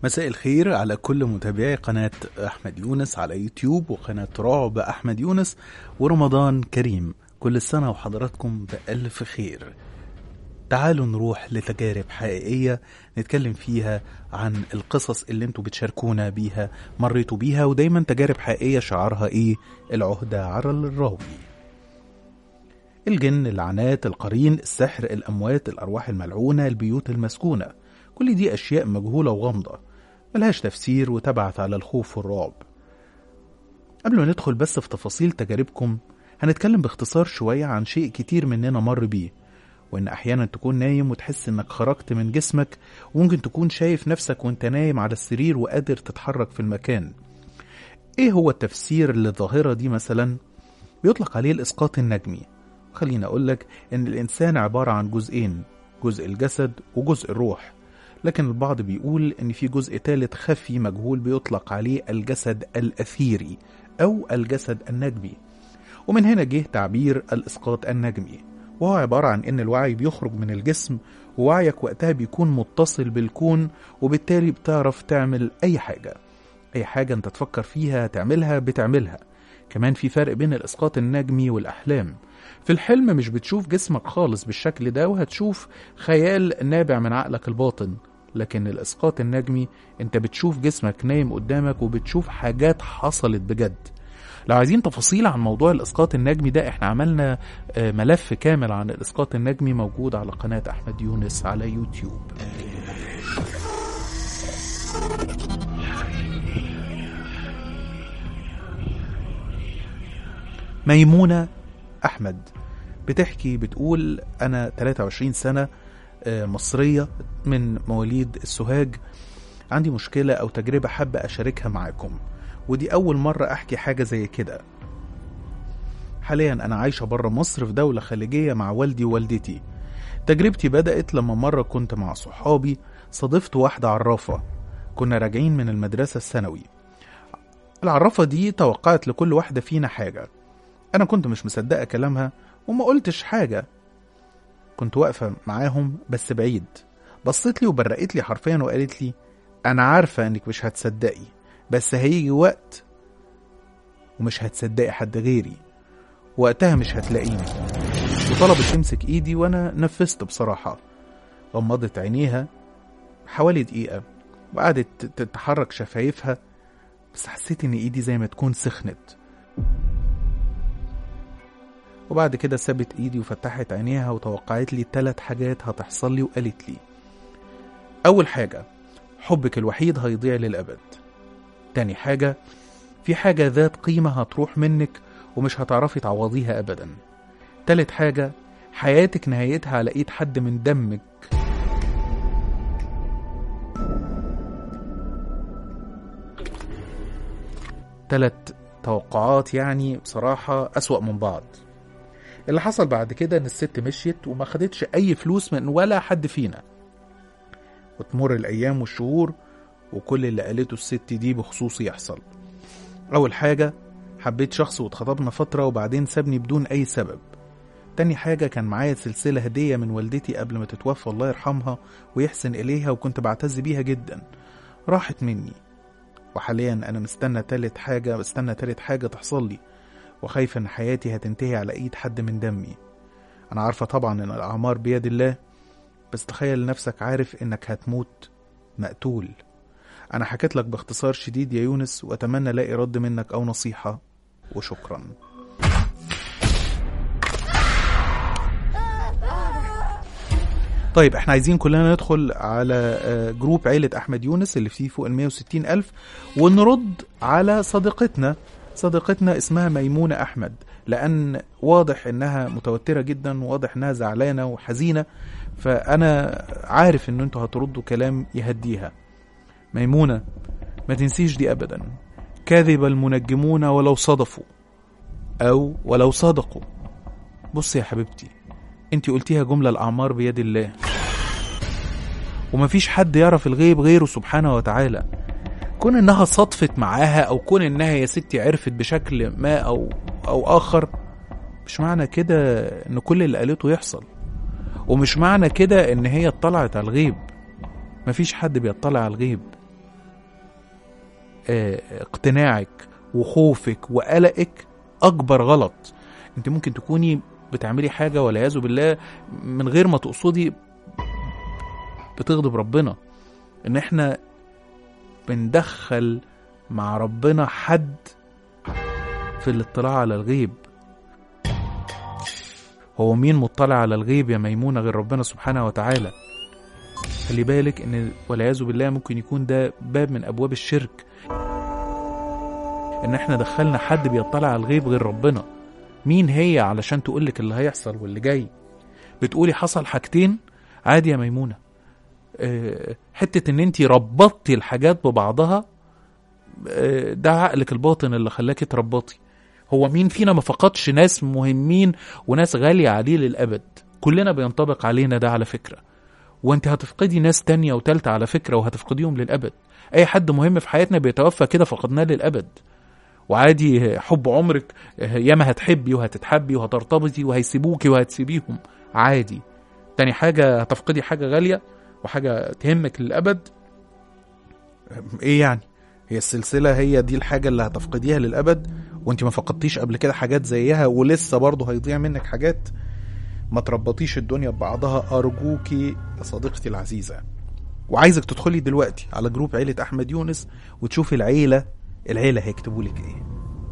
مساء الخير على كل متابعي قناة أحمد يونس على يوتيوب وقناة رعب أحمد يونس ورمضان كريم كل سنة وحضراتكم بألف خير تعالوا نروح لتجارب حقيقية نتكلم فيها عن القصص اللي انتوا بتشاركونا بيها مريتوا بيها ودايما تجارب حقيقية شعارها ايه العهدة على الراوي الجن اللعنات القرين السحر الأموات الأرواح الملعونة البيوت المسكونة كل دي أشياء مجهولة وغامضة ملهاش تفسير وتبعت على الخوف والرعب قبل ما ندخل بس في تفاصيل تجاربكم هنتكلم باختصار شوية عن شيء كتير مننا مر بيه وإن أحيانا تكون نايم وتحس إنك خرجت من جسمك وممكن تكون شايف نفسك وإنت نايم على السرير وقادر تتحرك في المكان إيه هو التفسير للظاهرة دي مثلا؟ بيطلق عليه الإسقاط النجمي خليني أقولك إن الإنسان عبارة عن جزئين جزء الجسد وجزء الروح لكن البعض بيقول إن في جزء ثالث خفي مجهول بيطلق عليه الجسد الأثيري أو الجسد النجمي ومن هنا جه تعبير الإسقاط النجمي وهو عبارة عن إن الوعي بيخرج من الجسم ووعيك وقتها بيكون متصل بالكون وبالتالي بتعرف تعمل أي حاجة أي حاجة أنت تفكر فيها تعملها بتعملها كمان في فرق بين الإسقاط النجمي والأحلام في الحلم مش بتشوف جسمك خالص بالشكل ده وهتشوف خيال نابع من عقلك الباطن لكن الإسقاط النجمي أنت بتشوف جسمك نايم قدامك وبتشوف حاجات حصلت بجد لو عايزين تفاصيل عن موضوع الإسقاط النجمي ده احنا عملنا آه، ملف كامل عن الإسقاط النجمي موجود على قناة أحمد يونس على يوتيوب ميمونة أحمد بتحكي بتقول أنا 23 سنة آه، مصرية من مواليد السوهاج عندي مشكلة أو تجربة حابة أشاركها معاكم ودي أول مرة أحكي حاجة زي كده حاليا أنا عايشة برا مصر في دولة خليجية مع والدي ووالدتي تجربتي بدأت لما مرة كنت مع صحابي صادفت واحدة عرافة كنا راجعين من المدرسة الثانوي العرافة دي توقعت لكل واحدة فينا حاجة أنا كنت مش مصدقة كلامها وما قلتش حاجة كنت واقفة معاهم بس بعيد بصت لي وبرقت لي حرفيا وقالت لي أنا عارفة إنك مش هتصدقي بس هيجي وقت ومش هتصدقي حد غيري وقتها مش هتلاقيني وطلبت تمسك ايدي وانا نفذت بصراحة غمضت عينيها حوالي دقيقة وقعدت تتحرك شفايفها بس حسيت ان ايدي زي ما تكون سخنت وبعد كده سابت ايدي وفتحت عينيها وتوقعت لي ثلاث حاجات هتحصل لي وقالت لي اول حاجة حبك الوحيد هيضيع للأبد تاني حاجة في حاجة ذات قيمة هتروح منك ومش هتعرفي تعوضيها أبدا تالت حاجة حياتك نهايتها على إيد حد من دمك تلات توقعات يعني بصراحة أسوأ من بعض اللي حصل بعد كده إن الست مشيت وما خدتش أي فلوس من ولا حد فينا وتمر الأيام والشهور وكل اللي قالته الست دي بخصوصي يحصل أول حاجة حبيت شخص واتخطبنا فترة وبعدين سابني بدون أي سبب تاني حاجة كان معايا سلسلة هدية من والدتي قبل ما تتوفى الله يرحمها ويحسن إليها وكنت بعتز بيها جدا راحت مني وحاليا أنا مستنى تالت حاجة مستنى تالت حاجة تحصل لي وخايفة إن حياتي هتنتهي على إيد حد من دمي أنا عارفة طبعا إن الأعمار بيد الله بس تخيل نفسك عارف إنك هتموت مقتول أنا حكيت لك باختصار شديد يا يونس وأتمنى ألاقي رد منك أو نصيحة وشكرا طيب احنا عايزين كلنا ندخل على آه، جروب عيلة أحمد يونس اللي فيه فوق ال 160 ألف ونرد على صديقتنا صديقتنا اسمها ميمونة أحمد لأن واضح إنها متوترة جدا وواضح إنها زعلانة وحزينة فأنا عارف إن انتوا هتردوا كلام يهديها ميمونة ما تنسيش دي أبدا كذب المنجمون ولو صدفوا أو ولو صدقوا بص يا حبيبتي انت قلتيها جملة الأعمار بيد الله ومفيش حد يعرف الغيب غيره سبحانه وتعالى كون انها صدفت معاها او كون انها يا ستي عرفت بشكل ما او او اخر مش معنى كده ان كل اللي قالته يحصل ومش معنى كده ان هي اطلعت على الغيب مفيش حد بيطلع على الغيب آه، اقتناعك وخوفك وقلقك اكبر غلط انت ممكن تكوني بتعملي حاجه والعياذ بالله من غير ما تقصدي بتغضب ربنا ان احنا بندخل مع ربنا حد في الاطلاع على الغيب هو مين مطلع على الغيب يا ميمونة غير ربنا سبحانه وتعالى خلي بالك ان والعياذ بالله ممكن يكون ده باب من ابواب الشرك ان احنا دخلنا حد بيطلع على الغيب غير ربنا مين هي علشان تقولك اللي هيحصل واللي جاي بتقولي حصل حاجتين عادي يا ميمونة آه، حتة ان انت ربطتي الحاجات ببعضها آه، ده عقلك الباطن اللي خلاكي تربطي هو مين فينا ما فقدش ناس مهمين وناس غالية عليه للأبد كلنا بينطبق علينا ده على فكرة وانت هتفقدي ناس تانية وتالتة على فكرة وهتفقديهم للأبد أي حد مهم في حياتنا بيتوفى كده فقدناه للأبد وعادي حب عمرك ياما هتحبي وهتتحبي وهترتبطي وهيسيبوكي وهتسيبيهم عادي تاني حاجة هتفقدي حاجة غالية وحاجة تهمك للأبد ايه يعني هي السلسلة هي دي الحاجة اللي هتفقديها للأبد وانت ما فقدتيش قبل كده حاجات زيها ولسه برضه هيضيع منك حاجات ما تربطيش الدنيا ببعضها أرجوكي يا صديقتي العزيزة وعايزك تدخلي دلوقتي على جروب عيلة أحمد يونس وتشوفي العيلة العيلة هيكتبوا لك ايه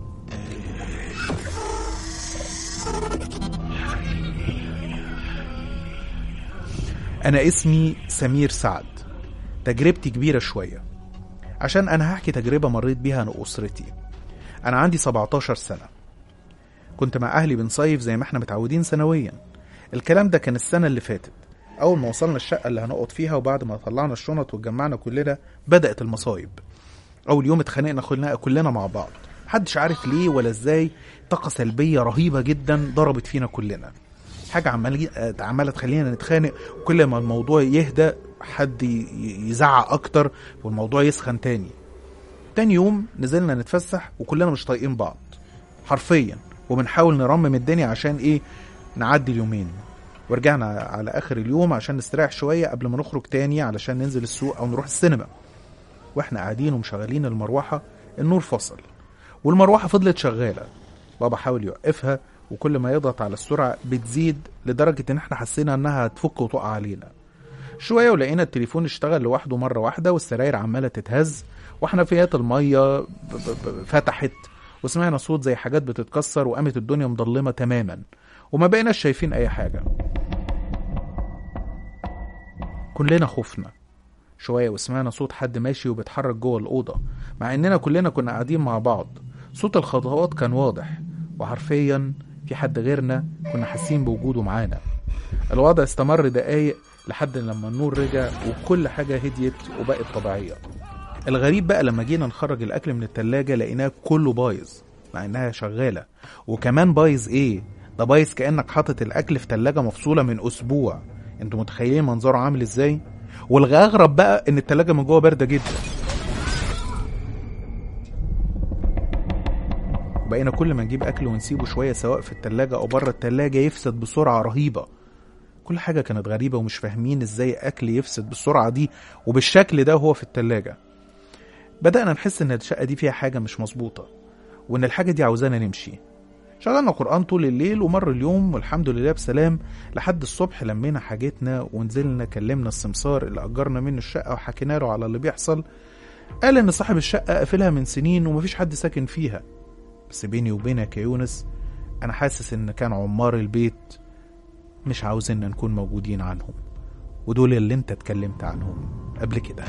أنا اسمي سمير سعد تجربتي كبيرة شوية عشان أنا هحكي تجربة مريت بيها أنا وأسرتي أنا عندي 17 سنة كنت مع أهلي بنصيف زي ما احنا متعودين سنويا الكلام ده كان السنة اللي فاتت أول ما وصلنا الشقة اللي هنقعد فيها وبعد ما طلعنا الشنط واتجمعنا كلنا بدأت المصايب أول يوم اتخانقنا كلنا كلنا مع بعض محدش عارف ليه ولا ازاي طاقة سلبية رهيبة جدا ضربت فينا كلنا حاجة عمالة عمالة تخلينا نتخانق وكل ما الموضوع يهدى حد ي- يزعق أكتر والموضوع يسخن تاني تاني يوم نزلنا نتفسح وكلنا مش طايقين بعض حرفيا وبنحاول نرمم الدنيا عشان ايه نعدي اليومين ورجعنا على اخر اليوم عشان نستريح شويه قبل ما نخرج تاني علشان ننزل السوق او نروح السينما واحنا قاعدين ومشغلين المروحه النور فصل والمروحه فضلت شغاله بابا حاول يوقفها وكل ما يضغط على السرعه بتزيد لدرجه ان احنا حسينا انها هتفك وتقع علينا شويه ولقينا التليفون اشتغل لوحده مره واحده والسراير عماله تتهز وحنفيات الميه ب- ب- ب- فتحت وسمعنا صوت زي حاجات بتتكسر وقامت الدنيا مضلمه تماما وما بقيناش شايفين اي حاجه كلنا خفنا شويه وسمعنا صوت حد ماشي وبيتحرك جوه الاوضه مع اننا كلنا كنا قاعدين مع بعض صوت الخطوات كان واضح وحرفيا في حد غيرنا كنا حاسين بوجوده معانا الوضع استمر دقايق لحد لما النور رجع وكل حاجة هديت وبقت طبيعية الغريب بقى لما جينا نخرج الأكل من التلاجة لقيناه كله بايظ مع إنها شغالة وكمان بايظ إيه ده بايظ كأنك حاطط الأكل في تلاجة مفصولة من أسبوع انتوا متخيلين منظره عامل إزاي والأغرب بقى إن التلاجة من جوه باردة جدا وبقينا كل ما نجيب أكل ونسيبه شوية سواء في التلاجة أو بره التلاجة يفسد بسرعة رهيبة كل حاجة كانت غريبة ومش فاهمين ازاي أكل يفسد بالسرعة دي وبالشكل ده وهو في التلاجة بدأنا نحس إن الشقة دي فيها حاجة مش مظبوطة وإن الحاجة دي عاوزانا نمشي شغلنا قرآن طول الليل ومر اليوم والحمد لله بسلام لحد الصبح لمينا حاجتنا ونزلنا كلمنا السمسار اللي أجرنا منه الشقة وحكينا له على اللي بيحصل قال إن صاحب الشقة قافلها من سنين ومفيش حد ساكن فيها بس بيني وبينك يا يونس أنا حاسس إن كان عمار البيت مش عاوزيننا نكون موجودين عنهم ودول اللي انت اتكلمت عنهم قبل كده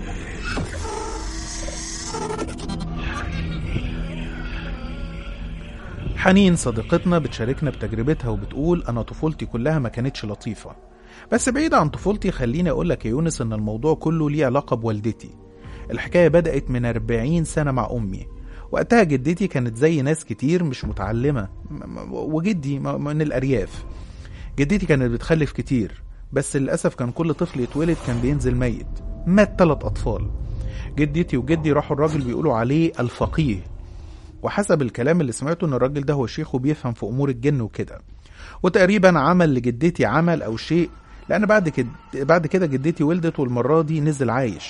حنين صديقتنا بتشاركنا بتجربتها وبتقول انا طفولتي كلها ما كانتش لطيفة بس بعيد عن طفولتي خليني اقولك يا يونس ان الموضوع كله ليه علاقة بوالدتي الحكاية بدأت من 40 سنة مع أمي وقتها جدتي كانت زي ناس كتير مش متعلمة م- م- وجدي م- من الأرياف جدتي كانت بتخلف كتير بس للأسف كان كل طفل يتولد كان بينزل ميت مات تلات أطفال جدتي وجدي راحوا الراجل بيقولوا عليه الفقيه وحسب الكلام اللي سمعته ان الراجل ده هو شيخ وبيفهم في امور الجن وكده وتقريبا عمل لجدتي عمل او شيء لان بعد كده بعد كده جدتي ولدت والمره دي نزل عايش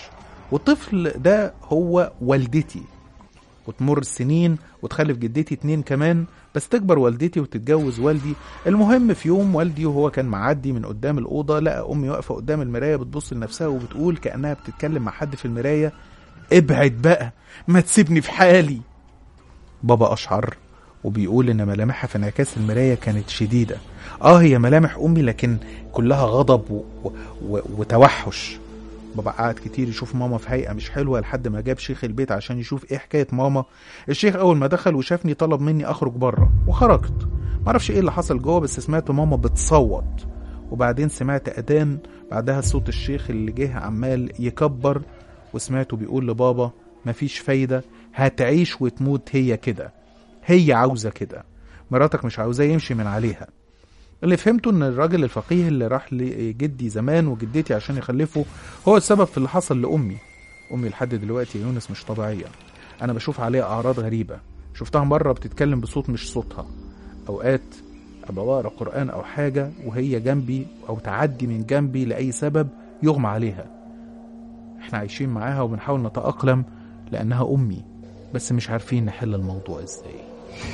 والطفل ده هو والدتي وتمر السنين وتخلف جدتي اتنين كمان بس تكبر والدتي وتتجوز والدي المهم في يوم والدي وهو كان معدي من قدام الأوضة لقى أمي واقفة قدام المراية بتبص لنفسها وبتقول كأنها بتتكلم مع حد في المراية ابعد بقى ما تسيبني في حالي بابا أشعر وبيقول إن ملامحها في انعكاس المراية كانت شديدة آه هي ملامح أمي لكن كلها غضب و... و... و... وتوحش بابا قعد كتير يشوف ماما في هيئة مش حلوة لحد ما جاب شيخ البيت عشان يشوف ايه حكاية ماما الشيخ أول ما دخل وشافني طلب مني أخرج بره وخرجت معرفش ايه اللي حصل جوه بس سمعت ماما بتصوت وبعدين سمعت أذان بعدها صوت الشيخ اللي جه عمال يكبر وسمعته بيقول لبابا مفيش فايدة هتعيش وتموت هي كده هي عاوزة كده مراتك مش عاوزاه يمشي من عليها اللي فهمته ان الراجل الفقيه اللي راح لجدي زمان وجدتي عشان يخلفه هو السبب في اللي حصل لامي امي لحد دلوقتي يا يونس مش طبيعيه انا بشوف عليها اعراض غريبه شفتها مره بتتكلم بصوت مش صوتها اوقات ابقى بقرا قران او حاجه وهي جنبي او تعدي من جنبي لاي سبب يغمى عليها احنا عايشين معاها وبنحاول نتاقلم لانها امي بس مش عارفين نحل الموضوع ازاي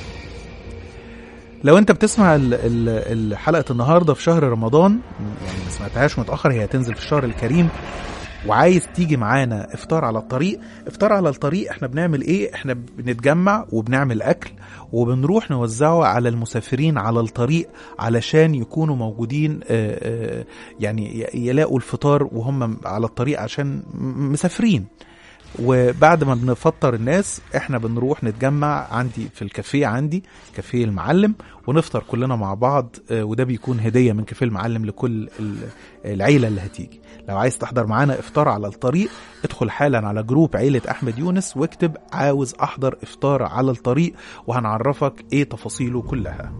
لو انت بتسمع ال- ال- حلقه النهارده في شهر رمضان يعني ما سمعتهاش متاخر هي هتنزل في الشهر الكريم وعايز تيجي معانا افطار على الطريق افطار على الطريق احنا بنعمل ايه احنا بنتجمع وبنعمل اكل وبنروح نوزعه على المسافرين على الطريق علشان يكونوا موجودين آه، آه، يعني ي- يلاقوا الفطار وهم على الطريق عشان م- مسافرين وبعد ما بنفطر الناس احنا بنروح نتجمع عندي في الكافيه عندي كافيه المعلم ونفطر كلنا مع بعض آه، وده بيكون هدية من كافيه المعلم لكل ال- العيلة اللي هتيجي لو عايز تحضر معانا افطار على الطريق ادخل حالا على جروب عيلة احمد يونس واكتب عاوز احضر افطار على الطريق وهنعرفك ايه تفاصيله كلها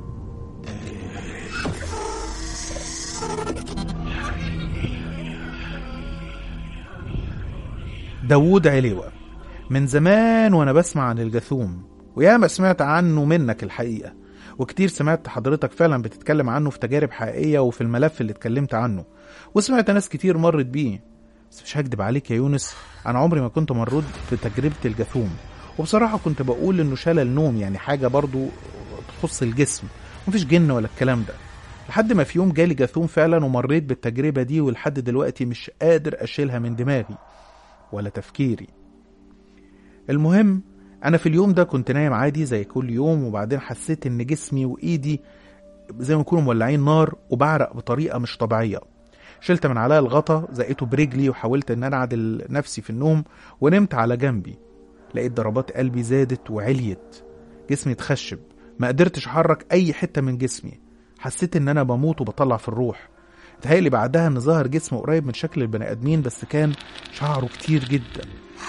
داوود عليوة من زمان وانا بسمع عن الجاثوم وياما سمعت عنه منك الحقيقة وكتير سمعت حضرتك فعلا بتتكلم عنه في تجارب حقيقية وفي الملف اللي اتكلمت عنه وسمعت ناس كتير مرت بيه بس مش هكدب عليك يا يونس انا عمري ما كنت مريت في تجربة الجاثوم وبصراحة كنت بقول انه شلل نوم يعني حاجة برضو تخص الجسم مفيش جن ولا الكلام ده لحد ما في يوم جالي جاثوم فعلا ومريت بالتجربة دي ولحد دلوقتي مش قادر اشيلها من دماغي ولا تفكيري المهم انا في اليوم ده كنت نايم عادي زي كل يوم وبعدين حسيت ان جسمي وايدي زي ما يكونوا مولعين نار وبعرق بطريقه مش طبيعيه شلت من عليا الغطا زقيته برجلي وحاولت ان انا اعدل نفسي في النوم ونمت على جنبي لقيت ضربات قلبي زادت وعليت جسمي اتخشب ما قدرتش احرك اي حته من جسمي حسيت ان انا بموت وبطلع في الروح تهيألي بعدها ان ظهر جسم قريب من شكل البني ادمين بس كان شعره كتير جدا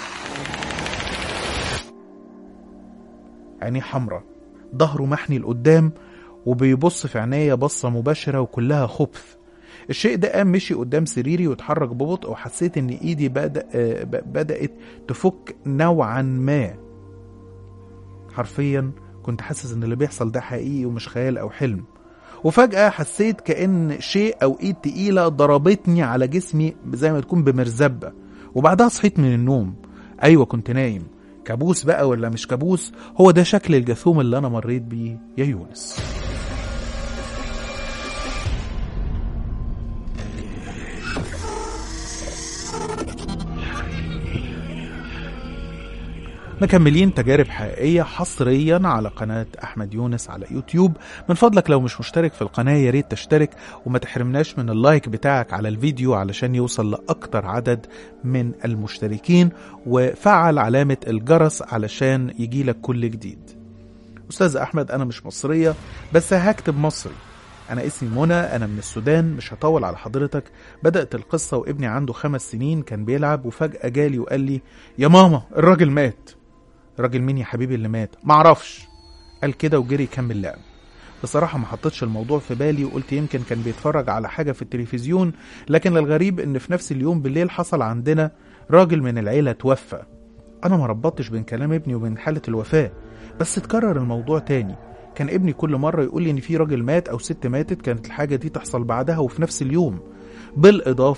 عينيه حمرا ظهره محني لقدام وبيبص في عينيا بصة مباشرة وكلها خبث الشيء ده قام مشي قدام سريري واتحرك ببطء وحسيت ان ايدي بدأ آه، ب- بدأت تفك نوعا ما حرفيا كنت حاسس ان اللي بيحصل ده حقيقي ومش خيال او حلم وفجأة حسيت كأن شيء أو إيد تقيلة ضربتني على جسمي زي ما تكون بمرزبة وبعدها صحيت من النوم أيوة كنت نايم كابوس بقى ولا مش كابوس هو ده شكل الجاثوم اللي أنا مريت بيه يا يونس مكملين تجارب حقيقية حصريا على قناة أحمد يونس على يوتيوب من فضلك لو مش مشترك في القناة يا ريت تشترك وما تحرمناش من اللايك بتاعك على الفيديو علشان يوصل لأكتر عدد من المشتركين وفعل علامة الجرس علشان يجيلك كل جديد أستاذ أحمد أنا مش مصرية بس هكتب مصري أنا اسمي منى أنا من السودان مش هطول على حضرتك بدأت القصة وابني عنده خمس سنين كان بيلعب وفجأة جالي وقال لي يا ماما الراجل مات راجل مين يا حبيبي اللي مات معرفش قال كده وجري يكمل لعب بصراحة ما حطيتش الموضوع في بالي وقلت يمكن كان بيتفرج على حاجة في التلفزيون لكن الغريب ان في نفس اليوم بالليل حصل عندنا راجل من العيلة توفى انا ما ربطتش بين كلام ابني وبين حالة الوفاة بس اتكرر الموضوع تاني كان ابني كل مرة يقول لي ان في راجل مات او ست ماتت كانت الحاجة دي تحصل بعدها وفي نفس اليوم بالإضافة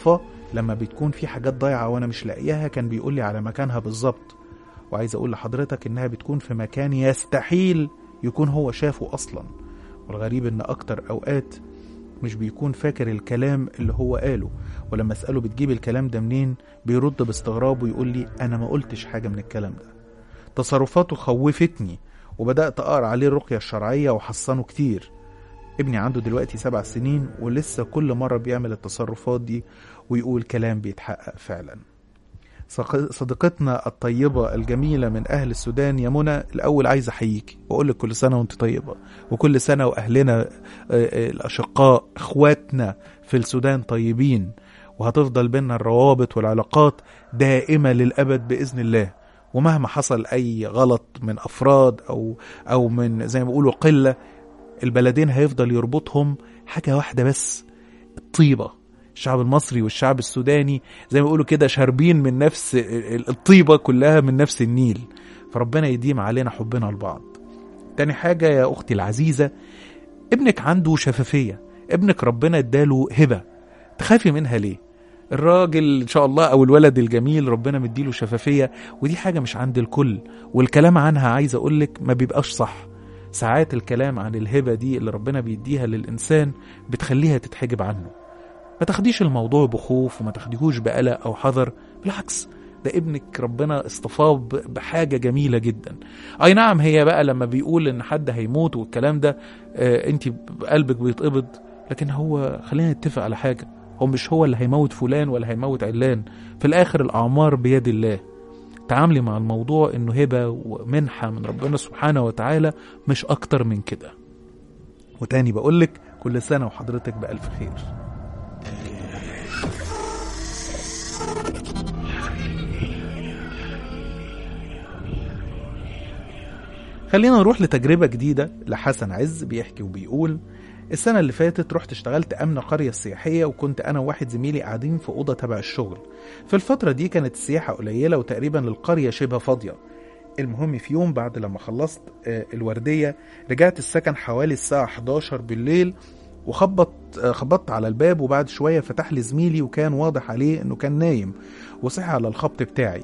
لما بتكون في حاجات ضايعة وأنا مش لاقيها كان بيقول لي على مكانها بالظبط وعايز أقول لحضرتك إنها بتكون في مكان يستحيل يكون هو شافه أصلا والغريب إن أكتر أوقات مش بيكون فاكر الكلام اللي هو قاله ولما أسأله بتجيب الكلام ده منين بيرد باستغراب ويقول لي أنا ما قلتش حاجة من الكلام ده تصرفاته خوفتني وبدأت أقرأ عليه الرقية الشرعية وحصنه كتير ابني عنده دلوقتي سبع سنين ولسه كل مرة بيعمل التصرفات دي ويقول كلام بيتحقق فعلا صق- صديقتنا الطيبة الجميلة من أهل السودان يا منى الأول عايز أحييكي وأقول لك كل سنة وأنت طيبة وكل سنة وأهلنا آه، آه، الأشقاء إخواتنا في السودان طيبين وهتفضل بينا الروابط والعلاقات دائمة للأبد بإذن الله ومهما حصل أي غلط من أفراد أو أو من زي ما بيقولوا قلة البلدين هيفضل يربطهم حاجة واحدة بس الطيبة الشعب المصري والشعب السوداني زي ما بيقولوا كده شاربين من نفس ال- الطيبة كلها من نفس النيل فربنا يديم علينا حبنا لبعض تاني حاجة يا أختي العزيزة ابنك عنده شفافية ابنك ربنا اداله هبة تخافي منها ليه الراجل ان شاء الله او الولد الجميل ربنا مديله شفافية ودي حاجة مش عند الكل والكلام عنها عايز اقولك ما بيبقاش صح ساعات الكلام عن الهبة دي اللي ربنا بيديها للإنسان بتخليها تتحجب عنه ما تاخديش الموضوع بخوف وما تاخديهوش بقلق أو حذر بالعكس ده ابنك ربنا اصطفاه ب- بحاجة جميلة جدا أي نعم هي بقى لما بيقول إن حد هيموت والكلام ده آه أنت قلبك بيتقبض لكن هو خلينا نتفق على حاجة هو مش هو اللي هيموت فلان ولا هيموت علان في الآخر الأعمار بيد الله تعاملي مع الموضوع انه هبه ومنحه من ربنا سبحانه وتعالى مش اكتر من كده وتاني بقولك كل سنه وحضرتك بالف خير خلينا نروح لتجربة جديدة لحسن عز بيحكي وبيقول السنة اللي فاتت رحت اشتغلت أمن قرية سياحية وكنت أنا وواحد زميلي قاعدين في أوضة تبع الشغل في الفترة دي كانت السياحة قليلة وتقريبا القرية شبه فاضية المهم في يوم بعد لما خلصت آه، الوردية رجعت السكن حوالي الساعة 11 بالليل وخبط آه، خبطت على الباب وبعد شوية فتح لي زميلي وكان واضح عليه انه كان نايم وصحي على الخبط بتاعي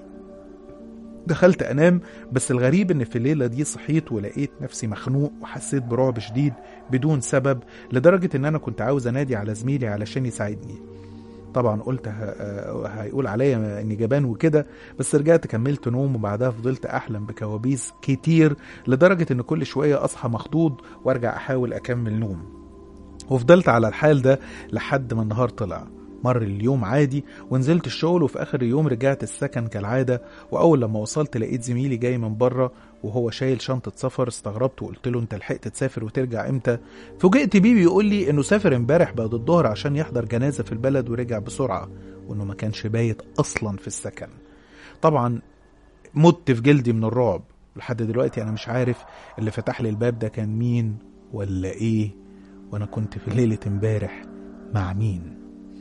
دخلت انام بس الغريب ان في الليله دي صحيت ولقيت نفسي مخنوق وحسيت برعب شديد بدون سبب لدرجه ان انا كنت عاوز انادي على زميلي علشان يساعدني طبعا قلت ه- آه، هيقول عليا اني جبان وكده بس رجعت كملت نوم وبعدها فضلت احلم بكوابيس كتير لدرجه ان كل شويه اصحى مخضوض وارجع احاول اكمل نوم وفضلت على الحال ده لحد ما النهار طلع مر اليوم عادي ونزلت الشغل وفي اخر اليوم رجعت السكن كالعاده واول لما وصلت لقيت زميلي جاي من بره وهو شايل شنطه سفر استغربت وقلت له انت لحقت تسافر وترجع امتى فوجئت بيه بيقول لي انه سافر امبارح بعد الظهر عشان يحضر جنازه في البلد ورجع بسرعه وانه ما كانش بايت اصلا في السكن طبعا مت في جلدي من الرعب لحد دلوقتي انا مش عارف اللي فتح لي الباب ده كان مين ولا ايه وانا كنت في ليله امبارح مع مين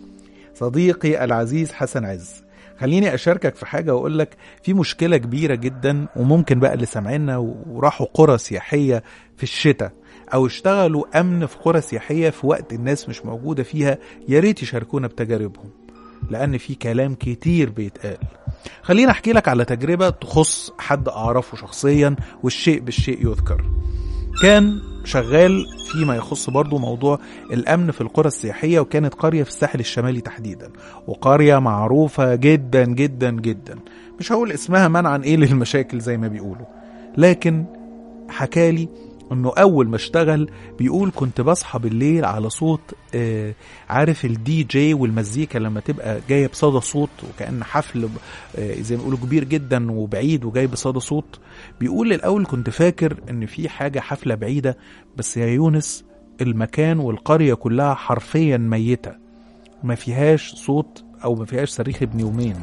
صديقي العزيز حسن عز خليني اشاركك في حاجه واقول لك في مشكله كبيره جدا وممكن بقى اللي سامعينا وراحوا قرى سياحيه في الشتاء او اشتغلوا امن في قرى سياحيه في وقت الناس مش موجوده فيها يا ريت يشاركونا بتجاربهم لان في كلام كتير بيتقال خليني احكي لك على تجربه تخص حد اعرفه شخصيا والشيء بالشيء يذكر كان شغال فيما يخص برضو موضوع الأمن في القرى السياحية وكانت قرية في الساحل الشمالي تحديدا وقرية معروفة جدا جدا جدا مش هقول اسمها منعا ايه للمشاكل زي ما بيقولوا لكن حكالي انه اول ما اشتغل بيقول كنت بصحى بالليل على صوت آه عارف الدي جي والمزيكا لما تبقى جايه بصدى صوت وكان حفل آه زي ما بيقولوا كبير جدا وبعيد وجاي بصدى صوت بيقول الاول كنت فاكر ان في حاجه حفله بعيده بس يا يونس المكان والقريه كلها حرفيا ميته ما فيهاش صوت او ما فيهاش صريخ ابن يومين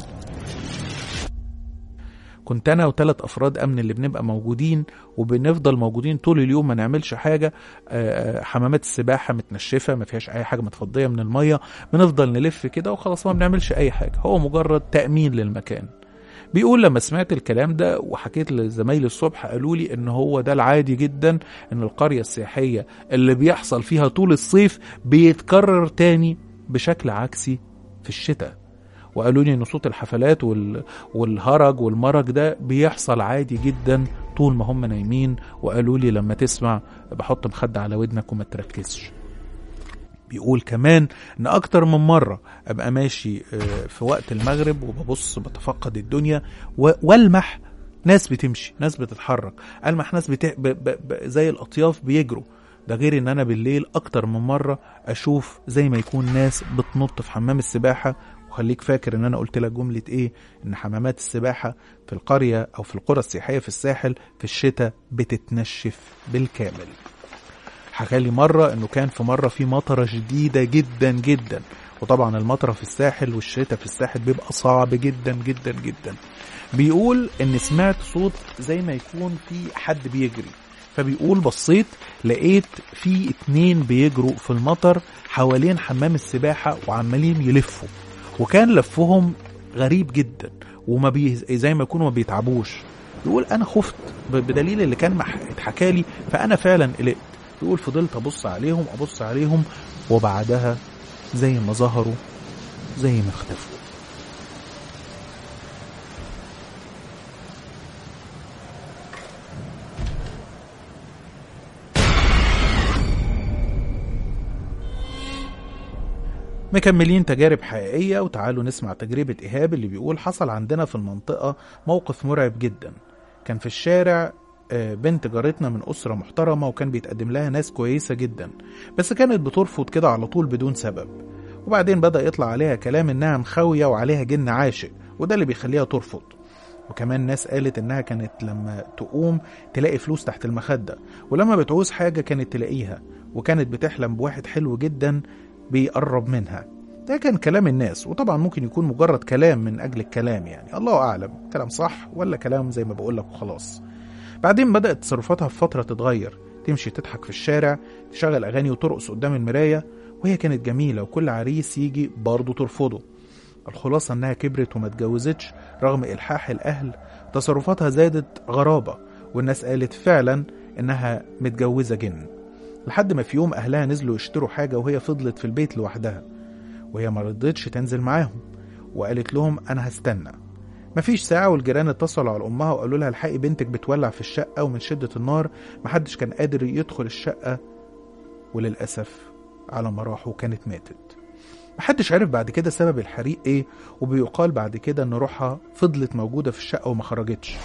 كنت انا وثلاث افراد امن اللي بنبقى موجودين وبنفضل موجودين طول اليوم ما نعملش حاجه آه، حمامات السباحه متنشفه ما فيهاش اي حاجه متفضيه من الميه بنفضل نلف كده وخلاص ما بنعملش اي حاجه هو مجرد تامين للمكان بيقول لما سمعت الكلام ده وحكيت لزمايلي الصبح قالوا لي ان هو ده العادي جدا ان القريه السياحيه اللي بيحصل فيها طول الصيف بيتكرر تاني بشكل عكسي في الشتاء وقالوا لي ان صوت الحفلات وال... والهرج والمرج ده بيحصل عادي جدا طول ما هم نايمين وقالوا لي لما تسمع بحط مخدة على ودنك وما تركزش بيقول كمان ان اكتر من مرة ابقى ماشي آه، في وقت المغرب وببص بتفقد الدنيا و- والمح ناس بتمشي ناس بتتحرك المح ناس بت... ب... ب... ب... زي الاطياف بيجروا ده غير ان انا بالليل اكتر من مرة اشوف زي ما يكون ناس بتنط في حمام السباحة وخليك فاكر ان انا قلت لك جملة ايه ان حمامات السباحة في القرية او في القرى السياحية في الساحل في الشتاء بتتنشف بالكامل حكالي مرة انه كان في مرة في مطرة شديدة جدا جدا وطبعا المطرة في الساحل والشتاء في الساحل بيبقى صعب جدا جدا جدا بيقول ان سمعت صوت زي ما يكون في حد بيجري فبيقول بصيت لقيت في اتنين بيجروا في المطر حوالين حمام السباحة وعمالين يلفوا وكان لفهم غريب جدا وما بي زي ما يكونوا ما بيتعبوش يقول انا خفت ب- بدليل اللي كان مح- اتحكى لي فانا فعلا قلقت يقول فضلت ابص عليهم ابص عليهم وبعدها زي ما ظهروا زي ما اختفوا مكملين تجارب حقيقية وتعالوا نسمع تجربة إيهاب اللي بيقول حصل عندنا في المنطقة موقف مرعب جدا كان في الشارع آه، بنت جارتنا من أسرة محترمة وكان بيتقدم لها ناس كويسة جدا بس كانت بترفض كده على طول بدون سبب وبعدين بدأ يطلع عليها كلام إنها مخاوية وعليها جن عاشق وده اللي بيخليها ترفض وكمان ناس قالت إنها كانت لما تقوم تلاقي فلوس تحت المخدة ولما بتعوز حاجة كانت تلاقيها وكانت بتحلم بواحد حلو جدا بيقرب منها ده كان كلام الناس وطبعا ممكن يكون مجرد كلام من أجل الكلام يعني الله أعلم كلام صح ولا كلام زي ما بقولك وخلاص بعدين بدأت تصرفاتها في فترة تتغير تمشي تضحك في الشارع تشغل أغاني وترقص قدام المراية وهي كانت جميلة وكل عريس يجي برضه ترفضه الخلاصة إنها كبرت وما اتجوزتش رغم إلحاح الأهل تصرفاتها زادت غرابة والناس قالت فعلا إنها متجوزة جن لحد ما في يوم أهلها نزلوا يشتروا حاجة وهي فضلت في البيت لوحدها وهي ما رضتش تنزل معاهم وقالت لهم أنا هستنى مفيش ساعة والجيران اتصلوا على أمها وقالوا لها الحقي بنتك بتولع في الشقة ومن شدة النار محدش كان قادر يدخل الشقة وللأسف على ما راحوا كانت ماتت محدش عرف بعد كده سبب الحريق ايه وبيقال بعد كده ان روحها فضلت موجودة في الشقة وما خرجتش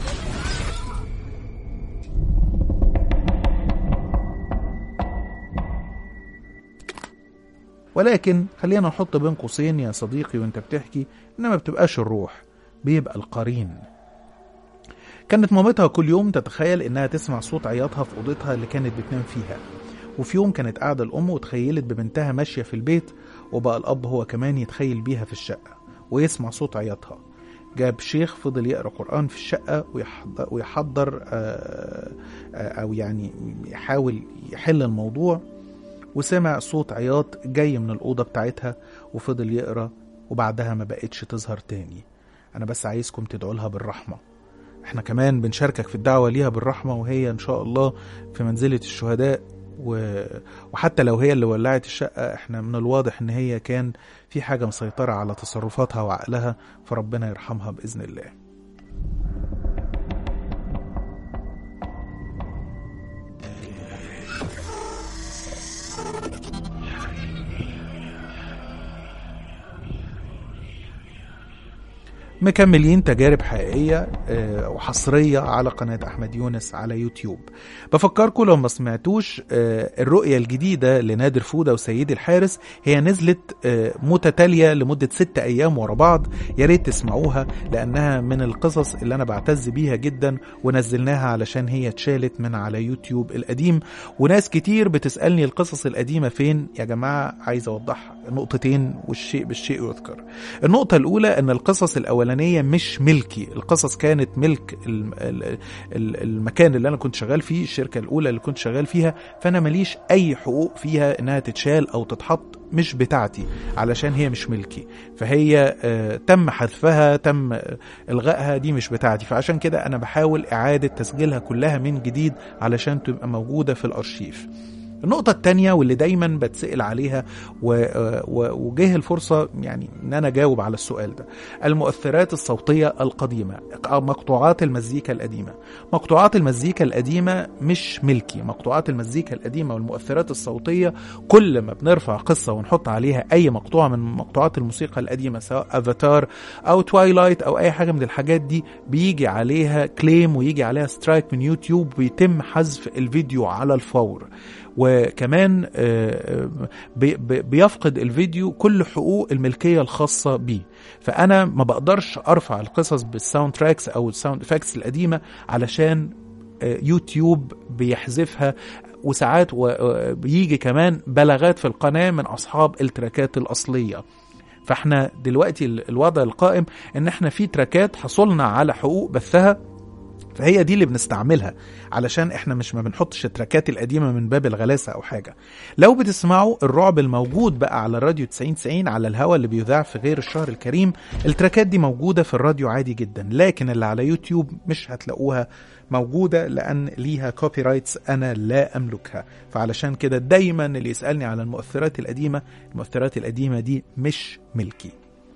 ولكن خلينا نحط بين قوسين يا صديقي وانت بتحكي ان ما بتبقاش الروح بيبقى القرين كانت مامتها كل يوم تتخيل انها تسمع صوت عياطها في اوضتها اللي كانت بتنام فيها وفي يوم كانت قاعدة الأم وتخيلت ببنتها ماشية في البيت وبقى الأب هو كمان يتخيل بيها في الشقة ويسمع صوت عياطها جاب شيخ فضل يقرأ قرآن في الشقة ويحضر, ويحضر آه، آه، أو يعني يحاول يحل الموضوع وسمع صوت عياط جاي من الأوضة بتاعتها وفضل يقرأ وبعدها ما بقتش تظهر تاني أنا بس عايزكم تدعوا لها بالرحمة احنا كمان بنشاركك في الدعوة ليها بالرحمة وهي إن شاء الله في منزلة الشهداء و... وحتى لو هي اللي ولعت الشقة احنا من الواضح ان هي كان في حاجة مسيطرة على تصرفاتها وعقلها فربنا يرحمها بإذن الله مكملين تجارب حقيقية آه، وحصرية على قناة أحمد يونس على يوتيوب بفكركم لو ما سمعتوش آه، الرؤية الجديدة لنادر فودة وسيدي الحارس هي نزلت آه، متتالية لمدة ستة أيام ورا بعض يا ريت تسمعوها لأنها من القصص اللي أنا بعتز بيها جدا ونزلناها علشان هي اتشالت من على يوتيوب القديم وناس كتير بتسألني القصص القديمة فين يا جماعة عايز أوضح نقطتين والشيء بالشيء يذكر النقطة الأولى أن القصص الأولانية مش ملكي القصص كانت ملك الم- ال- ال- المكان اللي أنا كنت شغال فيه الشركة الأولى اللي كنت شغال فيها فأنا ماليش أي حقوق فيها إنها تتشال أو تتحط مش بتاعتي علشان هي مش ملكي فهي آه، تم حذفها تم آه، إلغائها دي مش بتاعتي فعشان كده أنا بحاول إعادة تسجيلها كلها من جديد علشان تبقى موجودة في الأرشيف النقطة التانية واللي دايما بتسأل عليها و- و- وجه الفرصة يعني ان انا اجاوب على السؤال ده المؤثرات الصوتية القديمة أو مقطوعات المزيكا القديمة مقطوعات المزيكا القديمة مش ملكي مقطوعات المزيكا القديمة والمؤثرات الصوتية كل ما بنرفع قصة ونحط عليها اي مقطوعة من مقطوعات الموسيقى القديمة سواء افاتار او توايلايت او اي حاجة من الحاجات دي بيجي عليها كليم ويجي عليها سترايك من يوتيوب ويتم حذف الفيديو على الفور وكمان آه، آه، بي- بي- بيفقد الفيديو كل حقوق الملكية الخاصة بيه فأنا ما بقدرش أرفع القصص بالساوند تراكس أو الساوند افكتس القديمة علشان آه، يوتيوب بيحذفها وساعات و- آه، بيجي كمان بلاغات في القناة من أصحاب التراكات الأصلية فاحنا دلوقتي ال- الوضع القائم ان احنا في تراكات حصلنا على حقوق بثها فهي دي اللي بنستعملها علشان احنا مش ما بنحطش التراكات القديمه من باب الغلاسه او حاجه لو بتسمعوا الرعب الموجود بقى على الراديو 90 90 على الهوا اللي بيذاع في غير الشهر الكريم التراكات دي موجوده في الراديو عادي جدا لكن اللي على يوتيوب مش هتلاقوها موجوده لان ليها كوبي رايتس انا لا املكها فعلشان كده دايما اللي يسالني على المؤثرات القديمه المؤثرات القديمه دي مش ملكي